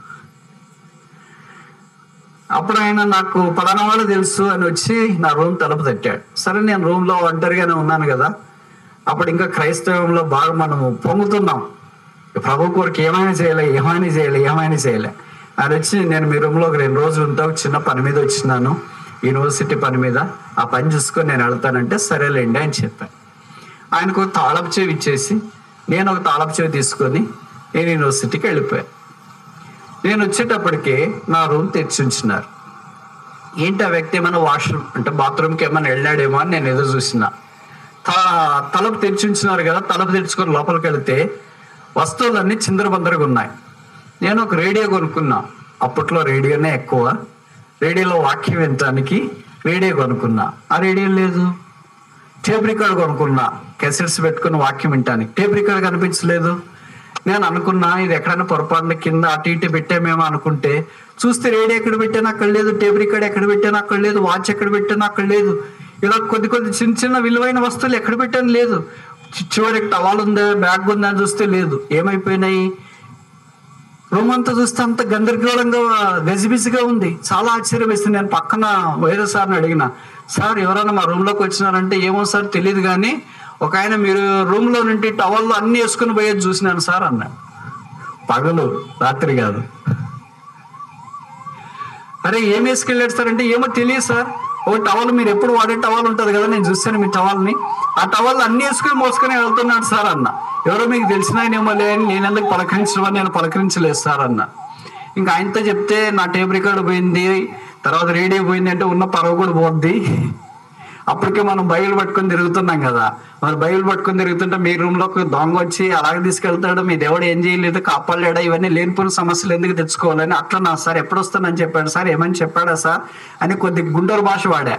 అప్పుడు ఆయన నాకు పలానా వాళ్ళు తెలుసు అని వచ్చి నా రూమ్ తలుపు తట్టాడు సరే నేను రూమ్ లో ఒంటరిగానే ఉన్నాను కదా అప్పుడు ఇంకా క్రైస్తవంలో బాగా మనము పొంగుతున్నాం ప్రభు కొరకు ఏమైనా చేయలే ఏమైనా చేయలే ఏమైనా చేయలే ఆయన వచ్చి నేను మీ రూమ్ లో ఒక రెండు రోజులు ఉంటా ఒక చిన్న పని మీద వచ్చినాను యూనివర్సిటీ పని మీద ఆ పని చూసుకొని నేను వెళ్తానంటే సరేలేండి అని చెప్పాను ఆయనకు ఒక తాళపు చెవి ఇచ్చేసి నేను ఒక తాళపు చెవి తీసుకొని నేను యూనివర్సిటీకి వెళ్ళిపోయాను నేను వచ్చేటప్పటికి నా రూమ్ తెచ్చి ఉంచినారు ఏంటి ఆ వ్యక్తి ఏమైనా వాష్రూమ్ అంటే బాత్రూమ్కి ఏమైనా వెళ్ళాడేమో అని నేను ఎదురు చూసిన త- తలుపు తెరిచి ఉంచినారు కదా తలుపు తెరుచుకొని లోపలికి వెళితే వస్తువులన్నీ చిందరబందరగా ఉన్నాయి నేను ఒక రేడియో కొనుక్కున్నా అప్పట్లో రేడియోనే ఎక్కువ రేడియోలో వాక్యం వినటానికి రేడియో కొనుక్కున్నా ఆ రేడియో లేదు టేప్ రికార్డ్ కొనుక్కున్నా కెసెట్స్ పెట్టుకుని వాక్యం వినటానికి టేప్ రికార్డ్ కనిపించలేదు నేను అనుకున్నా ఇది ఎక్కడైనా పొరపాటున కింద అటు ఇటు పెట్టామేమో అనుకుంటే చూస్తే రేడియో ఎక్కడ పెట్టాను అక్కడ లేదు టేప్ రికార్డ్ ఎక్కడ పెట్టాను అక్కడ లేదు వాచ్ ఎక్కడ పెట్టాను అక్కడ లేదు ఇలా కొద్ది కొద్ది చిన్న చిన్న విలువైన వస్తువులు ఎక్కడ పెట్టాను లేదు చి- చివరికి టవాల్ ఉందా బ్యాగ్ ఉందా అని చూస్తే లేదు ఏమైపోయినాయి రూమ్ అంతా చూస్తే అంత గందరగోళంగా గజిబిజిగా ఉంది చాలా ఆశ్చర్యం వేస్తుంది నేను పక్కన వేరే సార్ని అడిగిన సార్ ఎవరైనా మా రూమ్ లోకి వచ్చినారంటే ఏమో సార్ తెలియదు కానీ ఒక ఆయన మీరు రూమ్ లో నుండి టవల్లో అన్ని వేసుకుని పోయేది చూసినాను సార్ అన్నాడు పగలు రాత్రి కాదు అరే ఏం వేసుకెళ్ళాడు సార్ అంటే ఏమో తెలియదు సార్ ఓ టవల్ మీరు ఎప్పుడు వాడే టవల్ ఉంటుంది కదా నేను చూస్తాను మీ టవల్ని ఆ టవల్ అన్ని వేసుకుని మోసుకొని వెళ్తున్నాడు సార్ అన్న ఎవరో మీకు తెలిసిన ఆయన ఏమో లే అని నేను ఎందుకు పలకరించడం నేను పలకరించలేదు సార్ అన్న ఇంకా ఆయనతో చెప్తే నా టేప్ రికార్డు పోయింది తర్వాత రేడియో పోయింది అంటే ఉన్న పరవ కూడా పోద్ది అప్పటికే మనం బైబిల్ పట్టుకొని తిరుగుతున్నాం కదా మరి బైబిల్ పట్టుకొని తిరుగుతుంటే మీ రూమ్ లోకి దొంగ వచ్చి అలాగే తీసుకెళ్తాడు మీ దేవుడు ఏం చేయలేదు కాపాడలేడా ఇవన్నీ లేనిపోయిన సమస్యలు ఎందుకు తెచ్చుకోవాలని అట్లా నా సార్ ఎప్పుడు వస్తానని చెప్పాడు సార్ ఏమని చెప్పాడా సార్ అని కొద్ది గుంటూరు భాష వాడా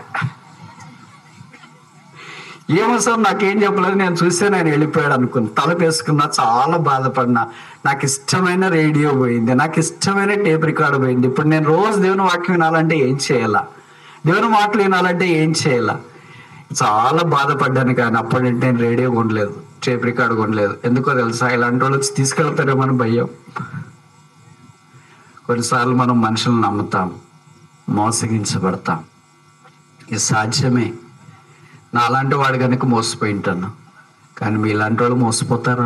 ఏమో సార్ నాకేం చెప్పలేదు నేను చూస్తే నేను వెళ్ళిపోయాడు అనుకున్నా తలుపు వేసుకున్నా చాలా బాధపడినా నాకు ఇష్టమైన రేడియో పోయింది నాకు ఇష్టమైన టేప్ రికార్డు పోయింది ఇప్పుడు నేను రోజు దేవుని వాక్యం వినాలంటే ఏం చేయాలా దేవుని మాటలు వినాలంటే ఏం చేయాలా చాలా బాధపడ్డాను కానీ అప్పటి నేను రేడియో కొనలేదు టేప్ రికార్డు కొనలేదు ఎందుకో తెలుసా ఇలాంటి వాళ్ళు వచ్చి తీసుకెళ్తారేమో అని భయం కొన్నిసార్లు మనం మనుషులను నమ్ముతాం మోసగించబడతాం ఇది సాధ్యమే నా అలాంటి వాడు కనుక మోసపోయి ఉంటాను కానీ మీలాంటి వాళ్ళు మోసపోతారా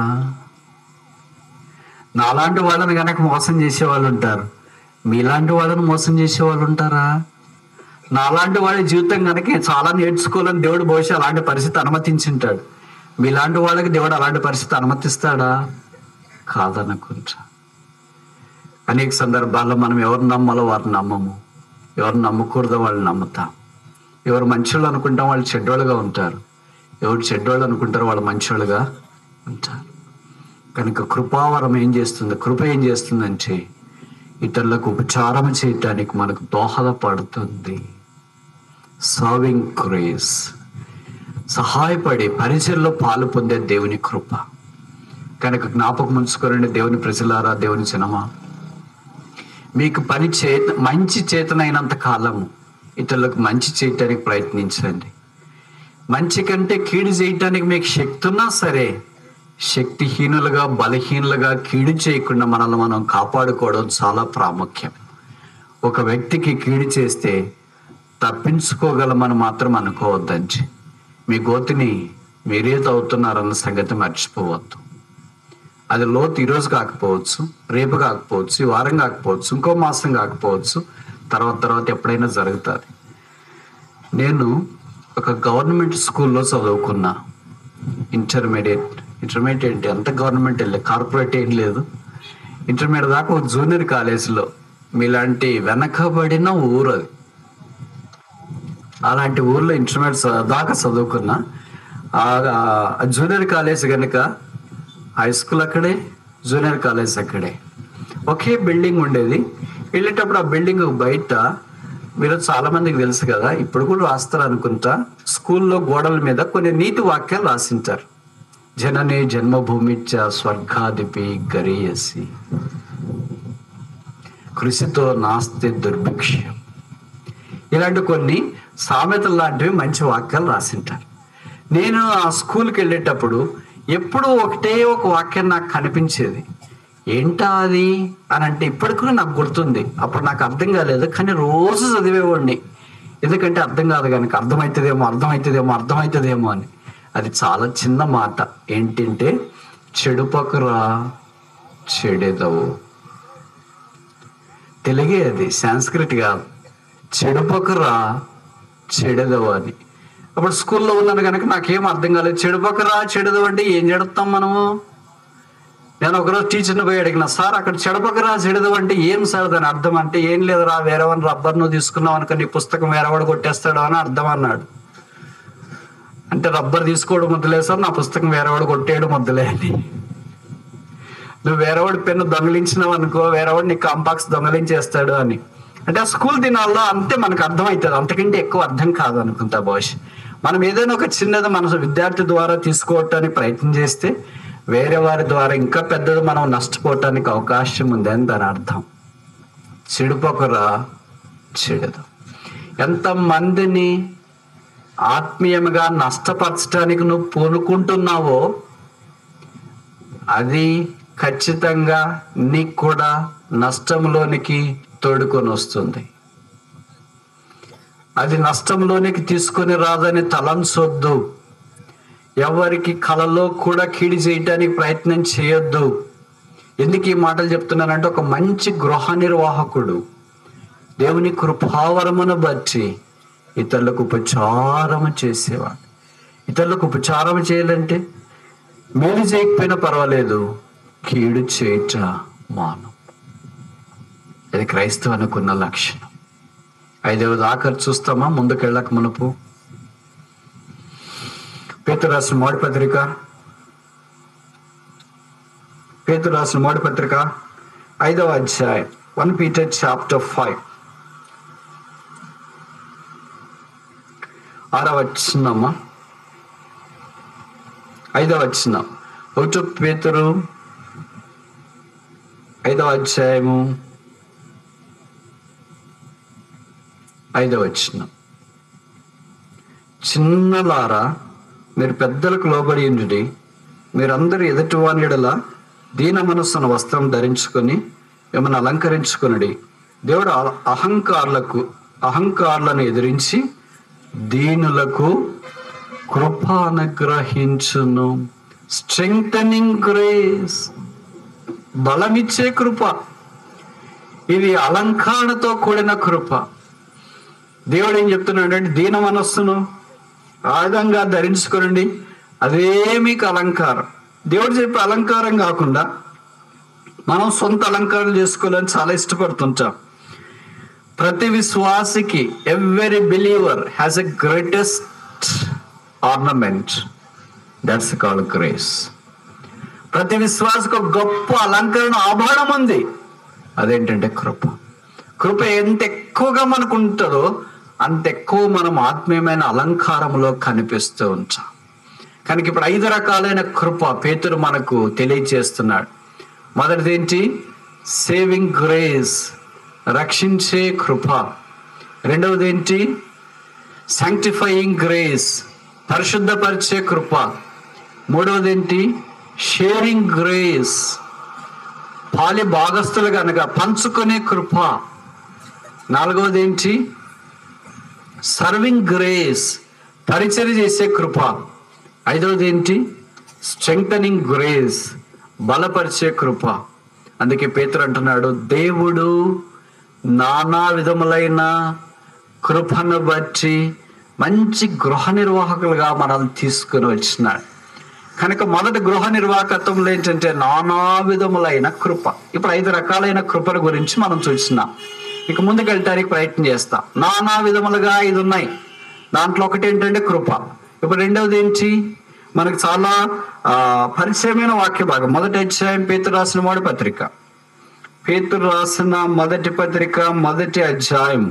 నా అలాంటి వాళ్ళని కనుక మోసం చేసే వాళ్ళు ఉంటారు మీలాంటి వాళ్ళని మోసం చేసే వాళ్ళు ఉంటారా నా అలాంటి వాడి జీవితం కనుక చాలా నేర్చుకోవాలని దేవుడు బహుశా అలాంటి పరిస్థితి అనుమతించుంటాడు మీలాంటి వాళ్ళకి దేవుడు అలాంటి పరిస్థితి అనుమతిస్తాడా కాదనుకుంటా అనేక సందర్భాల్లో మనం ఎవరు నమ్మాలో వారిని నమ్మము ఎవరు నమ్మకూడదో వాళ్ళు నమ్ముతాం ఎవరు మంచోళ్ళు అనుకుంటాం వాళ్ళు చెడ్డోళ్ళుగా ఉంటారు ఎవరు చెడ్డోళ్ళు అనుకుంటారో వాళ్ళు మంచోళ్ళుగా ఉంటారు కనుక కృపావరం ఏం చేస్తుంది కృప ఏం చేస్తుందంటే ఇతరులకు ఉపచారం చేయటానికి మనకు దోహదపడుతుంది సర్వింగ్ క్రేజ్ సహాయపడి పరిచయలో పాలు పొందే దేవుని కృప కనుక జ్ఞాపకం ఉంచుకోరండి దేవుని ప్రజలారా దేవుని జనమా మీకు పని చేత మంచి చేతనైనంత కాలము ఇతరులకు మంచి చేయటానికి ప్రయత్నించండి మంచి కంటే కీడు చేయటానికి మీకు శక్తి ఉన్నా సరే శక్తిహీనులుగా బలహీనులుగా కీడు చేయకుండా మనల్ని మనం కాపాడుకోవడం చాలా ప్రాముఖ్యం ఒక వ్యక్తికి కీడు చేస్తే తప్పించుకోగలమని మాత్రం అనుకోవద్దంచి మీ గోతిని మీరే తవ్వుతున్నారన్న సంగతి మర్చిపోవద్దు అది లోతు ఈరోజు కాకపోవచ్చు రేపు కాకపోవచ్చు ఈ వారం కాకపోవచ్చు ఇంకో మాసం కాకపోవచ్చు తర్వాత తర్వాత ఎప్పుడైనా జరుగుతుంది నేను ఒక గవర్నమెంట్ స్కూల్లో చదువుకున్నా ఇంటర్మీడియట్ ఇంటర్మీడియట్ ఏంటి అంత గవర్నమెంట్ వెళ్ళే కార్పొరేట్ ఏం లేదు ఇంటర్మీడియట్ దాకా ఒక జూనియర్ కాలేజీలో మీలాంటి వెనకబడిన ఊరు అది అలాంటి ఊర్లో ఇంటర్మీడియట్ చ- దాకా చదువుకున్నా ఆ- ఆ జూనియర్ కాలేజ్ కనుక హై స్కూల్ అక్కడే జూనియర్ కాలేజ్ అక్కడే ఒకే బిల్డింగ్ ఉండేది వెళ్ళేటప్పుడు ఆ బిల్డింగ్ బయట మీరు చాలా మందికి తెలుసు కదా ఇప్పుడు కూడా రాస్తారు అనుకుంటా స్కూల్లో గోడల మీద కొన్ని నీతి వాక్యాలు రాసింటారు జనని జన్మభూమిచ్చ స్వర్గాదిపి గరీయసి కృషితో నాస్తి దుర్భిక్షం ఇలాంటి కొన్ని సామెతలు లాంటివి మంచి వాక్యాలు రాసింటారు నేను ఆ స్కూల్కి వెళ్ళేటప్పుడు ఎప్పుడూ ఒకటే ఒక వాక్యం నాకు కనిపించేది ఏంటా అది అని అంటే ఇప్పటికీ నాకు గుర్తుంది అప్పుడు నాకు అర్థం కాలేదు కానీ రోజు చదివేవాడిని ఎందుకంటే అర్థం కాదు కనుక అర్థమవుతుందేమో అర్థమవుతుందేమో అర్థమవుతుందేమో అని అది చాలా చిన్న మాట ఏంటంటే చెడుపకురా చెడేదవు తెలుగే అది సాంస్క్రిట్ కాదు చెడుపకురా చెడదవు అని అప్పుడు స్కూల్లో ఉన్నాను కనుక నాకేం అర్థం కాలేదు చెడుపకురా చెడదవు అంటే ఏం చెడుతాం మనము నేను ఒకరోజు టీచర్ని పోయి అడిగిన సార్ అక్కడ చెడపకరా చెడదవు అంటే ఏం సార్ దాని అర్థం అంటే ఏం లేదురా వేరేవని రబ్బర్ నువ్వు తీసుకున్నావు అనుకో నీ పుస్తకం వేరేవాడు కొట్టేస్తాడు అని అర్థం అన్నాడు అంటే రబ్బర్ తీసుకోవడం మొదలే సార్ నా పుస్తకం వేరేవాడు కొట్టేయడం మొదలే అని నువ్వు వేరేవాడి పెన్ను దొంగలించినావు అనుకో వేరేవాడు నీ కాంపాక్స్ దొంగలించేస్తాడు అని అంటే ఆ స్కూల్ దినాల్లో అంతే మనకు అర్థమవుతుంది అంతకంటే ఎక్కువ అర్థం కాదు అనుకుంటా బహుశా మనం ఏదైనా ఒక చిన్నది మన విద్యార్థి ద్వారా తీసుకోవటానికి ప్రయత్నం చేస్తే వేరే వారి ద్వారా ఇంకా పెద్దది మనం నష్టపోవటానికి అవకాశం ఉంది అని దాని అర్థం చెడుపొకరా చెడదు ఎంతమందిని ఆత్మీయంగా నష్టపరచడానికి నువ్వు పూనుకుంటున్నావో అది ఖచ్చితంగా నీకు కూడా నష్టంలోనికి తోడుకొని వస్తుంది అది నష్టంలోనికి తీసుకొని రాదని తలంచొద్దు ఎవరికి కలలో కూడా కీడి చేయటానికి ప్రయత్నం చేయొద్దు ఎందుకు ఈ మాటలు చెప్తున్నానంటే ఒక మంచి గృహ నిర్వాహకుడు దేవుని కృపావరమును బట్టి ఇతరులకు ఉపచారము చేసేవాడు ఇతరులకు ఉపచారం చేయాలంటే మేలు చేయకపోయినా పర్వాలేదు కీడు చేయట మాను అది క్రైస్తవునుకున్న లక్షణం ఐదవది ఆఖరి చూస్తామా ముందుకెళ్ళక మునుపు పేతు రాసిన మోడి పత్రిక పేతు రాసిన మోడి పత్రిక ఐదవ అధ్యాయం వన్ పీటర్ చాప్టర్ ఫైవ్ ఆరవ వచ్చిందమ్మా ఐదవ వచ్చిన ఒకటో పేతురు ఐదవ అధ్యాయము ఐదవ వచ్చిన చిన్నలారా మీరు పెద్దలకు లోబడి ఉండి మీరందరూ ఎదుటి వానిడల దీన మనస్సున వస్త్రం ధరించుకొని మిమ్మల్ని అలంకరించుకొనుడి దేవుడు అ- అహంకారులకు అహంకారులను ఎదిరించి దీనులకు కృప అనుగ్రహించును స్ట్రెంగ్తనింగ్ గ్రేస్ బలమిచ్చే కృప ఇది అలంకరణతో కూడిన కృప దేవుడు ఏం చెప్తున్నాడు అంటే దీన మనస్సును ఆయుధంగా ధరించుకోనండి అదే మీకు అలంకారం దేవుడు చెప్పే అలంకారం కాకుండా మనం సొంత అలంకారం చేసుకోవాలని చాలా ఇష్టపడుతుంటాం ప్రతి విశ్వాసికి every believer has a greatest ornament that's call grace ప్రతి విశ్వాసకు ఒక గొప్ప అలంకరణ ఆభరణం ఉంది అదేంటంటే కృప కృప ఎంత ఎక్కువగా మనకు ఉంటుందో అంత ఎక్కువ మనం ఆత్మీయమైన అలంకారంలో కనిపిస్తూ ఉంటాం కనుక ఇప్పుడు ఐదు రకాలైన కృప పేతురు మనకు తెలియచేస్తున్నాడు మొదటిది ఏంటి సేవింగ్ గ్రేస్ రక్షించే కృప రెండవది ఏంటి శాంక్టిఫైయింగ్ గ్రేస్ పరిశుద్ధపరిచే కృప మూడవది ఏంటి షేరింగ్ గ్రేస్ పాలి భాగస్తులు కనుక పంచుకునే కృప నాలుగవది ఏంటి సర్వింగ్ గ్రేస్ పరిచయం చేసే కృప ఐదవది ఏంటి స్ట్రెంగ్తనింగ్ గ్రేస్ బలపరిచే కృప అందుకే పేతురు అంటున్నాడు దేవుడు నానా విధములైన కృపను బట్టి మంచి గృహ నిర్వాహకులుగా మనల్ని తీసుకుని వచ్చినాడు కనుక మొదటి గృహ నిర్వాహకత్వంలో ఏంటంటే నానా విధములైన కృప ఇప్పుడు ఐదు రకాలైన కృపల గురించి మనం చూస్తున్నాం ఇక ముందుకు వెళ్ళటానికి ప్రయత్నం చేస్తాం నానా విధములుగా ఐదు ఉన్నాయి దాంట్లో ఒకటి ఏంటంటే కృప ఇప్పుడు రెండవది ఏంటి మనకు చాలా ఆ, పరిచయమైన వాక్య భాగం మొదటి అధ్యాయం పేతురు రాసిన మొదటి పత్రిక పేతురు రాసిన మొదటి పత్రిక మొదటి అధ్యాయం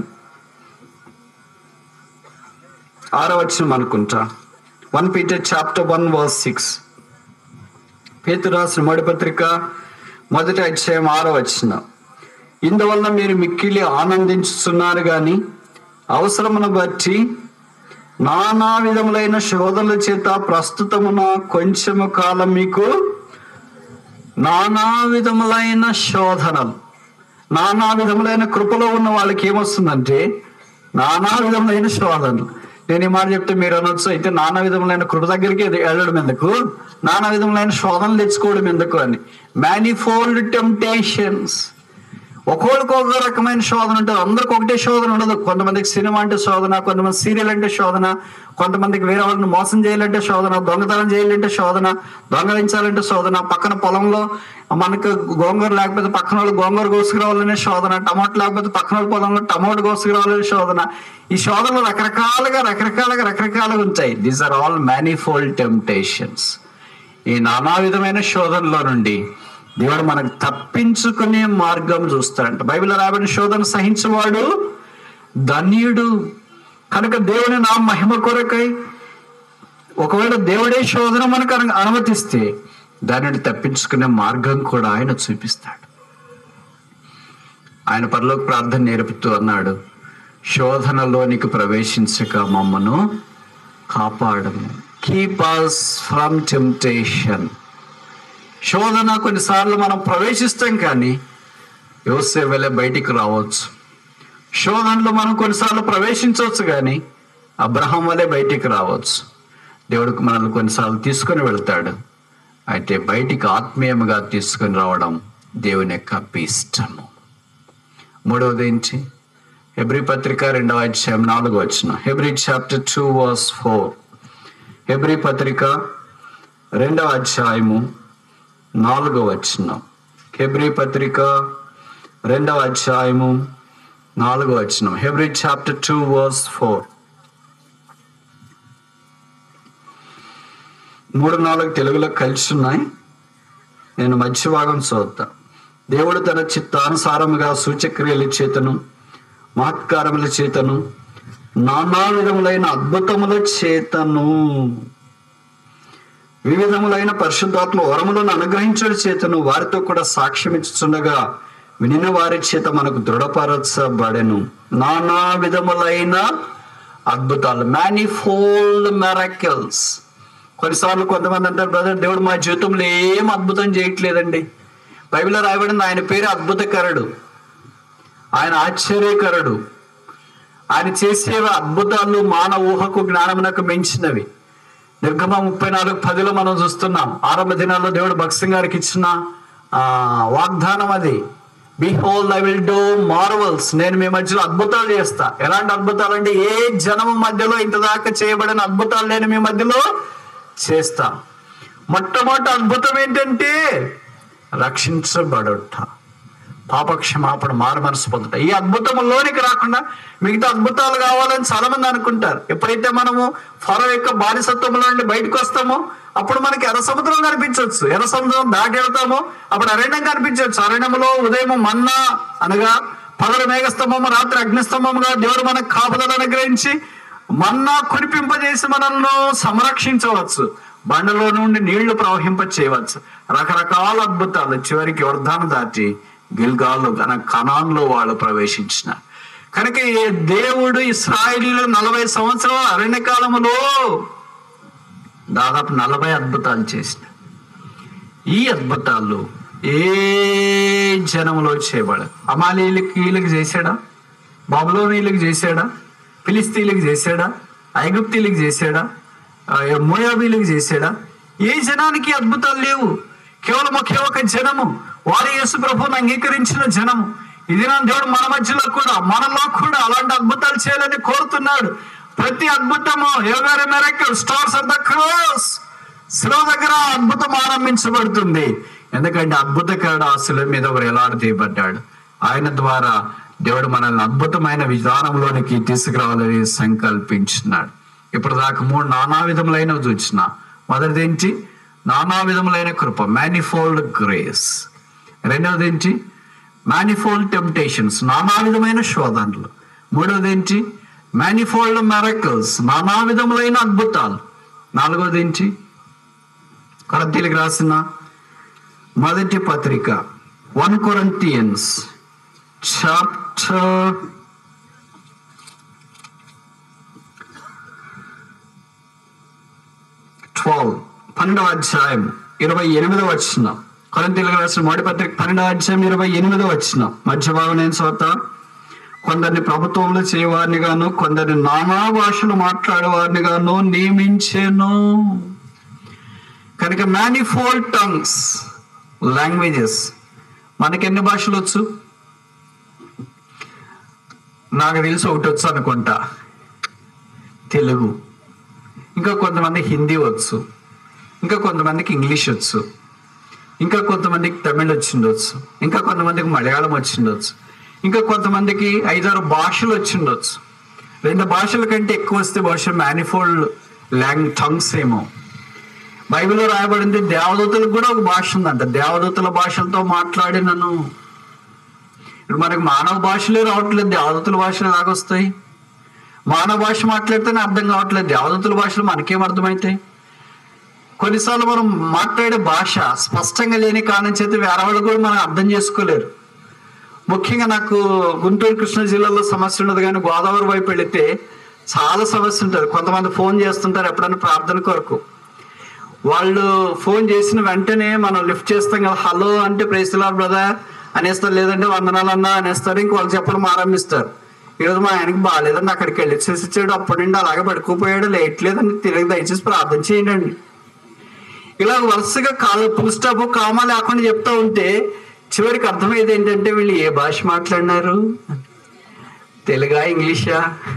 ఆరో వచ్చిన అనుకుంటా one Peter chapter one verse six పేతురు రాసిన మొదటి పత్రిక మొదటి అధ్యాయం ఆరో వచ్చిన ఇందువలన మీరు మిక్కిలి ఆనందించుతున్నారు కానీ అవసరమును బట్టి నానా విధములైన శోధనల చేత ప్రస్తుతమున కొంచెము కాలం మీకు నానా విధములైన శోధనలు నానా విధములైన కృపలో ఉన్న వాళ్ళకి ఏమొస్తుందంటే నానా విధములైన శోధనలు నేను ఈ మాట చెప్తే మీరు అనొచ్చు అయితే నానా విధములైన కృప దగ్గరికి ఎద- వెళ్ళడం ఎందుకు నానా విధములైన శోధనలు తెచ్చుకోవడం ఎందుకు అని మ్యానిఫోల్డ్ టెంప్టేషన్స్ ఒక్కొక్కరికి ఒక రకమైన శోధన ఉంటుంది అందరికి ఒకటే శోధన ఉండదు కొంతమందికి సినిమా అంటే శోధన కొంతమంది సీరియల్ అంటే శోధన కొంతమందికి వేరే వాళ్ళని మోసం చేయాలంటే శోధన దొంగతనం చేయాలంటే శోధన దొంగలించాలంటే శోధన పక్కన పొలంలో మనకు గోంగూర లేకపోతే పక్కన వాళ్ళు గోంగూర కోసుకురావాలనే శోధన టమాటో లేకపోతే పక్కన వాళ్ళ పొలంలో టమాటో కోసుకురావాలనే శోధన ఈ శోధనలు రకరకాలుగా రకరకాలుగా రకరకాలుగా ఉంటాయి these are all manifold temptations ఈ నానా విధమైన శోధనలో నుండి దేవుడు మనకు తప్పించుకునే మార్గం చూస్తాడంట బైబిల్ రాబడిన శోధన సహించేవాడు ధన్యుడు కనుక దేవుని నా మహిమ కొరకై ఒకవేళ దేవుడే శోధన మనకు అను- అనుమతిస్తే దానిని తప్పించుకునే మార్గం కూడా ఆయన చూపిస్తాడు ఆయన పరలోక ప్రార్థన నేర్పుతూ అన్నాడు శోధనలోనికి ప్రవేశించక మమ్మను కాపాడము కీప్ అస్ ఫ్రమ్ టెంప్టేషన్ శోధన కొన్నిసార్లు మనం ప్రవేశిస్తాం కానీ యోసే వెళ్ళే బయటికి రావచ్చు శోధనలో మనం కొన్నిసార్లు ప్రవేశించవచ్చు కానీ అబ్రహం వలె బయటికి రావచ్చు దేవుడికి మనల్ని కొన్నిసార్లు తీసుకొని వెళ్తాడు అయితే బయటికి ఆత్మీయంగా తీసుకొని రావడం దేవుని యొక్క ఇష్టము మూడవది ఏంటి హెబ్రి పత్రిక రెండవ అధ్యాయం నాలుగు వచ్చిన Hebrew chapter two verse four Hebrew పత్రిక రెండవ అధ్యాయము నాలుగవ వచనం హెబ్రి పత్రిక రెండవ అధ్యాయము నాలుగవ వచనం Hebrew chapter two verse four మూడు నాలుగు తెలుగులో కలిసి ఉన్నాయి నేను మధ్య భాగం చదువుతా దేవుడు తన చిత్తానుసారముగా సూచక్రియల చేతను మహత్కారముల చేతను నానా విధములైన అద్భుతముల చేతను వివిధములైన పరిశుద్ధాత్మ వరములను అనుగ్రహించడం చేతను వారితో కూడా సాక్ష్యం ఇచ్చుచుండగా వినిన వారి చేత మనకు దృఢపరచబడెను నానా విధములైన అద్భుతాలు మ్యానిఫోల్డ్ మెరకల్స్ కొన్నిసార్లు కొంతమంది అంటారు బ్రదర్ దేవుడు మా జీవితంలో ఏం అద్భుతం చేయట్లేదండి బైబిల్లో రాయబడింది ఆయన పేరు అద్భుతకరుడు ఆయన ఆశ్చర్యకరుడు ఆయన చేసే అద్భుతాలు మానవ ఊహకు జ్ఞానమునకు మించినవి నిర్గమ ముప్పై నాలుగు పదిలో మనం చూస్తున్నాం ఆరంభ దినాల్లో దేవుడు భక్సింగ్ గారికి ఇచ్చిన ఆ, వాగ్దానం అది behold I will do marvels నేను మీ మధ్యలో అద్భుతాలు చేస్తా ఎలాంటి అద్భుతాలు అంటే ఏ జనము మధ్యలో ఇంతదాకా చేయబడిన అద్భుతాలు నేను మీ మధ్యలో చేస్తా మొట్టమొదటి అద్భుతం ఏంటంటే రక్షించబడుట పాపక్షమాపణ మారు మనసు పొందుట ఈ అద్భుతంలోనికి రాకుండా మిగతా అద్భుతాలు కావాలని చాలా మంది అనుకుంటారు ఎప్పుడైతే మనము ఫరో యొక్క బానిసత్వంలో నుండి బయటకు వస్తామో అప్పుడు మనకి ఎర్ర సముద్రం కనిపించవచ్చు ఎర్ర సముద్రం దాటి వెళ్తామో అప్పుడు అరణ్యం కనిపించవచ్చు అరణ్యంలో ఉదయం మన్నా అనగా పగలు మేఘస్తంభము రాత్రి అగ్నిస్తంభముగా దేవుడు మనకు కాపుదలు అనుగ్రహించి మన్నా కురిపింపజేసి మనల్ని సంరక్షించవచ్చు బండలో నుండి నీళ్లు ప్రవహింప చేయవచ్చు రకరకాల అద్భుతాలు చివరికి వర్ధాను దాటి గిల్గాల్లో తన కణాల్లో వాళ్ళు ప్రవేశించిన కనుక ఈ దేవుడు ఇస్రాయిలీలు నలభై సంవత్సరాల అరణ్య కాలములో దాదాపు నలభై అద్భుతాలు చేసిన ఈ అద్భుతాలు ఏ జనంలో చేయబడదు అమాలీలకి వీళ్ళకి చేశాడా బాబులోనీలకు చేశాడా ఫిలిస్తీన్లకు చేశాడా ఐగుప్తీలకు చేశాడా ఆ, మోయాబీలకు చేశాడా ఏ జనానికి అద్భుతాలు లేవు కేవలం ఒకే ఒక జనము వారి యేసు ప్రభువుని అంగీకరించిన జనము ఇది నా దేవుడు మన మధ్యలో కూడా మనలో కూడా అలాంటి అద్భుతాలు చేయాలని కోరుతున్నాడు ప్రతి అద్భుతము ఎవరి miracle starts of the cross శిలువ దగ్గర అద్భుతం ఆరంభించబడుతుంది ఎందుకంటే అద్భుతకరుడు ఆ శిలువ మీద ఎలాడు తీయబడ్డాడు ఆయన ద్వారా దేవుడు మనల్ని అద్భుతమైన విధానంలోనికి తీసుకురావాలని సంకల్పించున్నాడు ఇప్పుడు దాకా మూడు నానా విధములైన చూసిన మొదటిది ఏంటి నానా విధములైన కృప మ్యానిఫోల్డ్ గ్రేస్ రెండవది ఏంటి మ్యానిఫోల్డ్ టెంప్టేషన్స్ నానా విధమైన శోధనలు మూడవది ఏంటి మ్యానిఫోల్డ్ మెరకల్స్ నానా విధములైన అద్భుతాలు నాలుగవది ఏంటి కొరంతీలకు రాసిన మొదటి పత్రిక వన్ కొరంతియన్స్ చాప్టర్ ట్వెల్వ్ పన్నెండవ అధ్యాయం ఇరవై ఎనిమిదవ వచ్చిన కొరంతీలకు రాసిన మొదటి పత్రిక పన్నెండవ అధ్యాయం ఇరవై ఎనిమిదవ వచ్చిన మధ్య భాగం నేను చోత కొందరిని ప్రభుత్వంలో చేయవారిని గాను కొందరిని నానా భాషలు మాట్లాడేవారిని గాను నియమించాను కనుక మ్యానిఫోల్డ్ టంగ్స్ లాంగ్వేజెస్ మనకి ఎన్ని భాషలు వచ్చు నాకు తెలిసి ఒకటి వచ్చు అనుకుంటా తెలుగు ఇంకా కొంతమంది హిందీ వచ్చు ఇంకా కొంతమందికి ఇంగ్లీష్ వచ్చు ఇంకా కొంతమందికి తమిళ్ వచ్చిండొచ్చు ఇంకా కొంతమందికి మలయాళం వచ్చిండొచ్చు ఇంకా కొంతమందికి ఐదారు భాషలు వచ్చిండొచ్చు రెండు భాషల కంటే ఎక్కువ వస్తే బహుశా మ్యానిఫోల్డ్ లాంగ్ టంగ్స్ ఏమో బైబిల్లో రాయబడింది దేవదూతలకు కూడా ఒక భాష ఉందంట దేవదూతల భాషలతో మాట్లాడినను ఇప్పుడు మనకి మానవ భాషలే రావట్లేదు దేవదూతల భాషలు ఎలాగొస్తాయి మానవ భాష మాట్లాడితేనే అర్థం కావట్లేదు దేవదూతల భాషలు మనకేం అర్థమవుతాయి కొన్నిసార్లు మనం మాట్లాడే భాష స్పష్టంగా లేని కారణం చేత వేరే వాళ్ళు కూడా మనం అర్థం చేసుకోలేరు ముఖ్యంగా నాకు గుంటూరు కృష్ణా జిల్లాలో సమస్య ఉండదు కానీ గోదావరి వైపు వెళితే చాలా సమస్య ఉంటుంది కొంతమంది ఫోన్ చేస్తుంటారు ఎప్పుడైనా ప్రార్థన కొరకు వాళ్ళు ఫోన్ చేసిన వెంటనే మనం లిఫ్ట్ చేస్తాం కదా హలో అంటే ప్రైస్లా బ్రదర్ అనేస్తారు లేదంటే వందనాలన్నా అనేస్తారు ఇంక వాళ్ళు చెప్పడం ఆరంభిస్తారు ఈరోజు మా ఆయనకి బాగాలేదండి అక్కడికి వెళ్ళి చేసి ఇచ్చాడు అప్పటి నుండి అలాగే పడుకోపోయాడు లేట్లేదండి తిరిగి దయచేసి ప్రార్థన చేయండి ఇలా వరుసగా కాలు ఫుల్ స్టాప్ కామా లేకుండా చెప్తా ఉంటే చివరికి అర్థమయ్యేది ఏంటంటే వీళ్ళు ఏ భాష మాట్లాడినారు తెలుగా ఇంగ్లీషా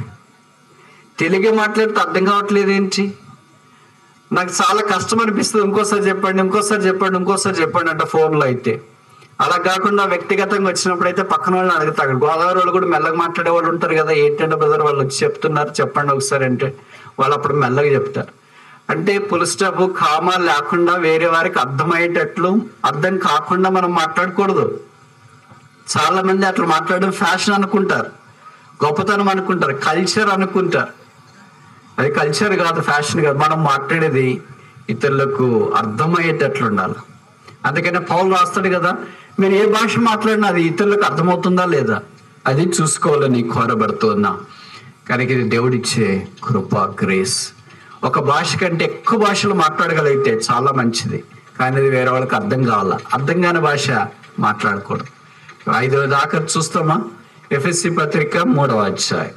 తెలుగే మాట్లాడితే అర్థం కావట్లేదు ఏంటి నాకు చాలా కష్టం అనిపిస్తుంది ఇంకోసారి చెప్పండి ఇంకోసారి చెప్పండి ఇంకోసారి చెప్పండి అంట ఫోన్లో అయితే అలా కాకుండా వ్యక్తిగతంగా వచ్చినప్పుడు అయితే పక్కన వాళ్ళని అడుగుతారు గోదావరి వాళ్ళు కూడా మెల్లగా మాట్లాడే వాళ్ళు ఉంటారు కదా ఏంటంటే బ్రదర్ వాళ్ళు వచ్చి చెప్తున్నారు చెప్పండి ఒకసారి అంటే వాళ్ళు అప్పుడు మెల్లగా చెప్తారు అంటే పుల్ స్టాప్ కామా లేకుండా వేరే వారికి అర్థమయ్యేటట్లు అర్థం కాకుండా మనం మాట్లాడకూడదు చాలా మంది అట్లా మాట్లాడడం ఫ్యాషన్ అనుకుంటారు గొప్పతనం అనుకుంటారు కల్చర్ అనుకుంటారు అది కల్చర్ కాదు ఫ్యాషన్ కాదు మనం మాట్లాడేది ఇతరులకు అర్థమయ్యేటట్లు ఉండాలి అందుకనే పౌలు రాస్తాడు కదా మీరు ఏ భాష మాట్లాడినా అది ఇతరులకు అర్థమవుతుందా లేదా అది చూసుకోవాలని కోరబడుతున్నా కనుక ఇది దేవుడిచ్చే కృప గ్రేస్ ఒక భాష కంటే ఎక్కువ భాషలు మాట్లాడగలిగితే చాలా మంచిది కానీ అది వేరే వాళ్ళకి అర్థం కావాలా అర్థం కాని భాష మాట్లాడకూడదు ఐదవ దాకా చూస్తామా ఎఫ్ఎస్సి పత్రిక మూడవ అధ్యాయం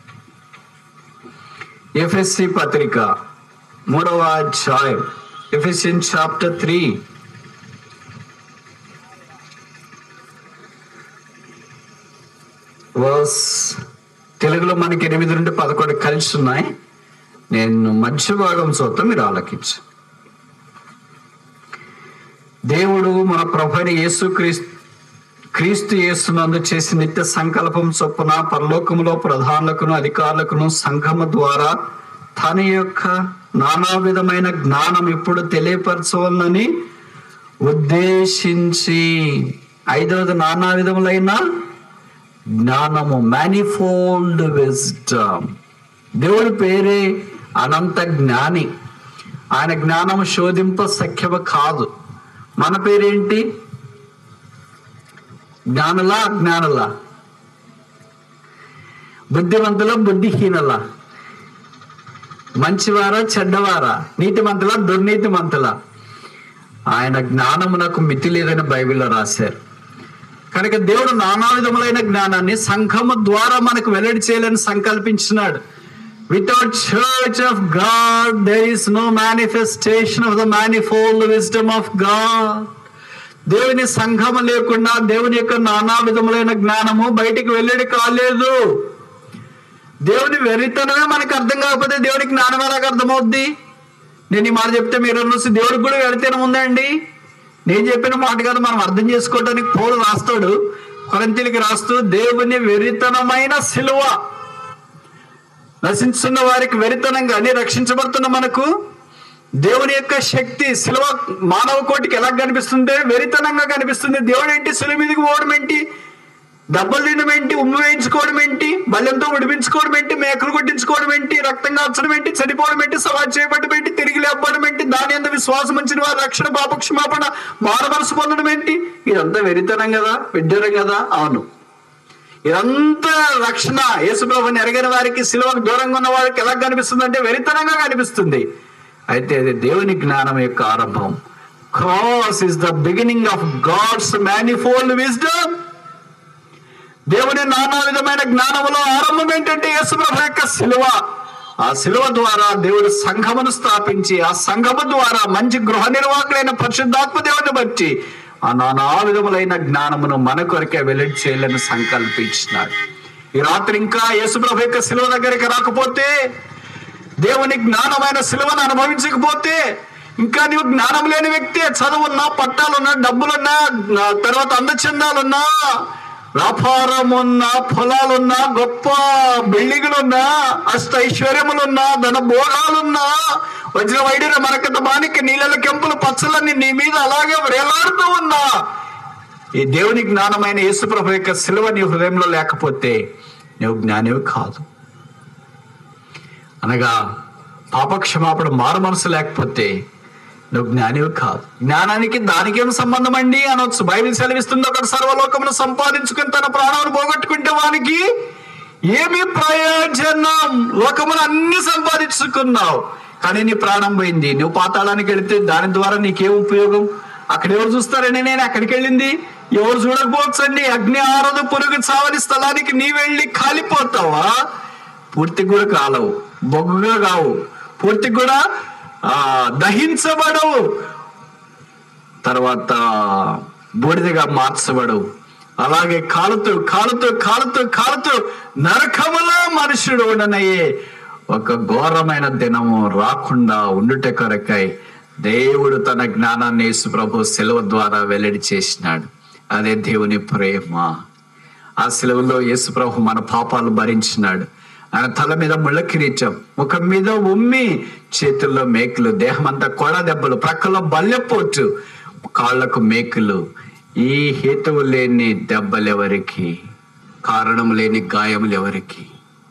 ఎఫ్ఎస్సి పత్రిక మూడవ అధ్యాయం ఎఫ్ఎస్సిన్ చాప్టర్ త్రీ వర్స్ తెలుగులో మనకి ఎనిమిది నుండి పదకొండు కలిసి ఉన్నాయి నేను మధ్య భాగం చూద్దాం మీరు ఆలకించు దేవుడు మన ప్రభుని యేసు క్రీస్తు క్రీస్తు యేసునందు చేసి నిత్య సంకల్పం చొప్పున పరలోకములో ప్రధానులకును అధికారులకును సంఘము ద్వారా తన యొక్క నానా విధమైన జ్ఞానం ఇప్పుడు తెలియపరచవలనని ఉద్దేశించి ఐదవది నానా విధములైన జ్ఞానము మ్యానిఫోల్డ్ విజ్డమ్ దేవుడి పేరే అనంత జ్ఞాని ఆయన జ్ఞానము శోధింప సఖ్యము కాదు మన పేరేంటి జ్ఞానులా అజ్ఞానులా బుద్ధివంతుల బుద్ధిహీనుల మంచివారా చెడ్డవారా నీతిమంతులా దుర్నీతిమంతులా ఆయన జ్ఞానమునకు మితి లేదని బైబిల్లో రాశారు కనుక దేవుడు నానా విధములైన జ్ఞానాన్ని సంఘము ద్వారా మనకు వెల్లడి చేయాలని సంకల్పించినాడు without church of God there is no manifestation of the manifold wisdom of God దేవుని సంఘము లేకుండా దేవుని యొక్క నానా విధములైన జ్ఞానము బయటికి వెల్లడి కాలేదు దేవుని వెరితనమే మనకు అర్థం కాకపోతే దేవునికి జ్ఞానం ఎలాగ అర్థమవుద్ది నేను ఈ మాట చెప్తే మీరు అన్నసి దేవుడికి కూడా వెళితేనే ఉందండి నేను చెప్పిన మాట కాదు మనం అర్థం చేసుకోవడానికి పౌలు రాస్తాడు కొరంతీలకి రాస్తూ దేవుని వెరితనమైన సిలువ నశించున్న వారికి వెరితనం కానీ రక్షించబడుతున్న మనకు దేవుని యొక్క శక్తి సిలువ మానవ కోటికి ఎలా కనిపిస్తుంది వెరితనంగా కనిపిస్తుంది దేవుడు ఏంటి సిలువ మీదకి పోవడం ఏంటి దెబ్బలు తినడం ఏంటి ఉమ్ము వేయించుకోవడం ఏంటి బల్యంతో ఉడిపించుకోవడం ఏంటి మేకలు కొట్టించుకోవడం ఏంటి రక్తం కాల్చడం ఏంటి చనిపోవడం ఏంటి సవాల్ చేయబడడం ఏంటి తిరిగి లేపడం ఏంటి దాని అంత విశ్వాసం ఉంచిన వారు రక్షణ పాపక్షమాపణ మానవలసి పొందడం ఏంటి ఇదంతా వెరితనం కదా విడ్డూరం కదా అవును ఇదంతా రక్షణ యేసుప్రభుని ఎరగని వారికి సిలువకు దూరంగా ఉన్న వారికి ఎలా కనిపిస్తుంది అంటే వెరితనంగా కనిపిస్తుంది అయితే అది దేవుని జ్ఞానం యొక్క ఆరంభం cross is the beginning of God's manifold wisdom దేవుని నానా విధమైన జ్ఞానములో ఆరంభం ఏంటంటే యేసుప్రభు యొక్క సిలువ ఆ సిలువ ద్వారా దేవుడు సంఘమును స్థాపించి ఆ సంఘము ద్వారా మంచి గృహ నిర్వాహకులైన పరిశుద్ధాత్మ దేవుని బట్టి ఆ నానా విధములైన జ్ఞానమును మన కొరకే వెల్లడి చేయాలని సంకల్పించినాడు ఈ రాత్రి ఇంకా యేసుప్రభు యొక్క సిలువ దగ్గరికి రాకపోతే దేవుని జ్ఞానమైన సిలువను అనుభవించకపోతే ఇంకా నీవు జ్ఞానం లేని వ్యక్తి చదువున్నా పట్టాలున్నా డబ్బులున్నా ఆ తర్వాత అందచందాలున్నా వ్యాపారమున్నా పొలాలున్నా గొప్ప బిల్డింగులున్నా అష్ట ఐశ్వర్యములున్నా ధన భోగాలున్నా వజ్ర వైడిన మరకత మాణిక్య నీళ్ళ కెంపులు పచ్చలన్నీ నీ మీద అలాగే వేలాడుతూ ఉన్నా ఈ దేవుని జ్ఞానమైన యేసుప్రభు యొక్క సిలువ నీ హృదయంలో లేకపోతే నువ్వు జ్ఞానివి కాదు అనగా పాపక్షమాపణ మారు మనసు లేకపోతే నువ్వు జ్ఞానివి కాదు జ్ఞానానికి దానికేం సంబంధం అండి అనొచ్చు బైబిల్ సెలవిస్తుంది ఒకటి సర్వలోకమును సంపాదించుకుని తన ప్రాణాలను పోగొట్టుకుంటే వానికి ఏమి ప్రయోజనం లోకమును అన్ని సంపాదించుకున్నావు కానీ నీ ప్రాణం పోయింది నువ్వు పాతాళానికి వెళితే దాని ద్వారా నీకేం ఉపయోగం అక్కడ ఎవరు చూస్తారని నేను అక్కడికి వెళ్ళింది ఎవరు చూడకపోవచ్చండి అగ్ని ఆరదు పురుగు చావని స్థలానికి నీ వెళ్ళి కాలిపోతావా పూర్తి కూడా కాలవు బొగ్గుగా కావు పూర్తి కూడా ఆ దహించబడవు తర్వాత బూడిదగా మార్చబడవు అలాగే కాలుతూ కాలుతూ కాలుతూ కాలుతూ నరకములో మనుషుడు ఉండనయ్యే ఒక ఘోరమైన దినము రాకుండా ఉండుట కొరకై దేవుడు తన జ్ఞానాన్ని యేసు ప్రభు సెలవు ద్వారా వెల్లడి చేసినాడు అదే దేవుని ప్రేమ ఆ సెలవులో యేసు ప్రభు మన పాపాలు భరించినాడు ఆయన తల మీద ముళ్ళ కిరీచం ముఖం మీద ఉమ్మి చేతుల్లో మేకులు దేహం అంతా కొడ దెబ్బలు ప్రక్కలో బల్లెపోటు కాళ్ళకు మేకులు ఈ హేతువు లేని దెబ్బలు ఎవరికి కారణం లేని గాయములు ఎవరికి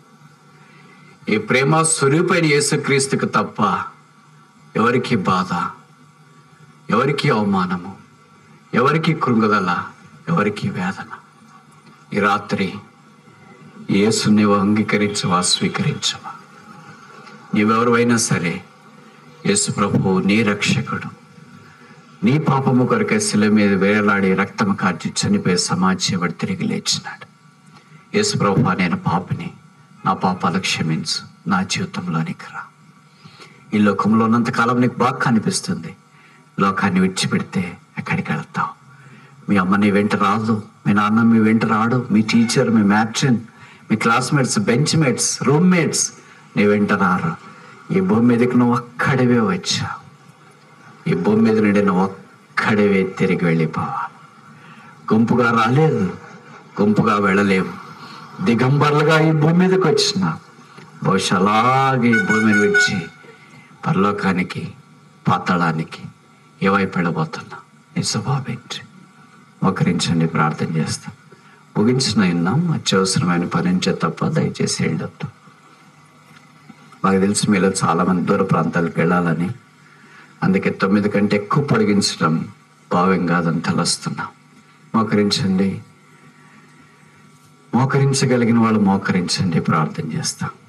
ఈ ప్రేమ స్వరూపైన యేసుక్రీస్తుకు తప్ప ఎవరికి బాధ ఎవరికి అవమానము ఎవరికి కృంగుదల ఎవరికి వేదన ఈ రాత్రి యేసు నీవు అంగీకరించవా స్వీకరించవా నీవెవరైనా సరే యేసు ప్రభువు నీ రక్షకుడు నీ పాపము కొరకే శిల మీద వేలాడి రక్తము కార్చి చనిపోయి సమాజేవాడు తిరిగి లేచినాడు యేసు ప్రభు నేను పాపిని నా పాపాలు క్షమించు నా జీవితంలోనికి రా ఈ లోకంలో ఉన్నంతకాలం నీకు బాగా కనిపిస్తుంది లోకాన్ని విడిచిపెడితే ఎక్కడికి వెళ్తావు మీ అమ్మ నీ వెంట రాదు మీ నాన్న మీ వెంట రాడు మీ టీచర్ మీ మ్యాట్రిన్ మీ క్లాస్మేట్స్ బెంచ్ మేట్స్ రూమ్మేట్స్ నీ వెంట రారు ఈ భూమి మీదకి నువ్వు ఒక్కడివే వచ్చావు ఈ భూమి మీద నుండి నువ్వు ఒక్కడివే తిరిగి వెళ్ళిపోవాలి గుంపుగా రాలేదు గుంపుగా వెళ్ళలేవు దిగంబర్లుగా ఈ భూమి మీదకి వచ్చిన బహుశా అలాగే ఈ భూమిని విడిచి పరలోకానికి పాతాళానికి ఏవైపు వెళ్ళబోతున్నా నీ స్వభావేంటి మోకరించండి ప్రార్థన చేస్తాం ముగించిన ఉన్నాం అత్యవసరమైన పనించే తప్ప దయచేసి వెళ్ళొద్దు మాకు తెలిసి మీలో చాలా మంది దూర ప్రాంతాలకు వెళ్ళాలని అందుకే తొమ్మిది కంటే ఎక్కువ పొడిగించడం భావ్యం కాదని తలస్తున్నాం మోకరించండి మోకరించగలిగిన వాళ్ళు మోకరించండి ప్రార్థన చేస్తాం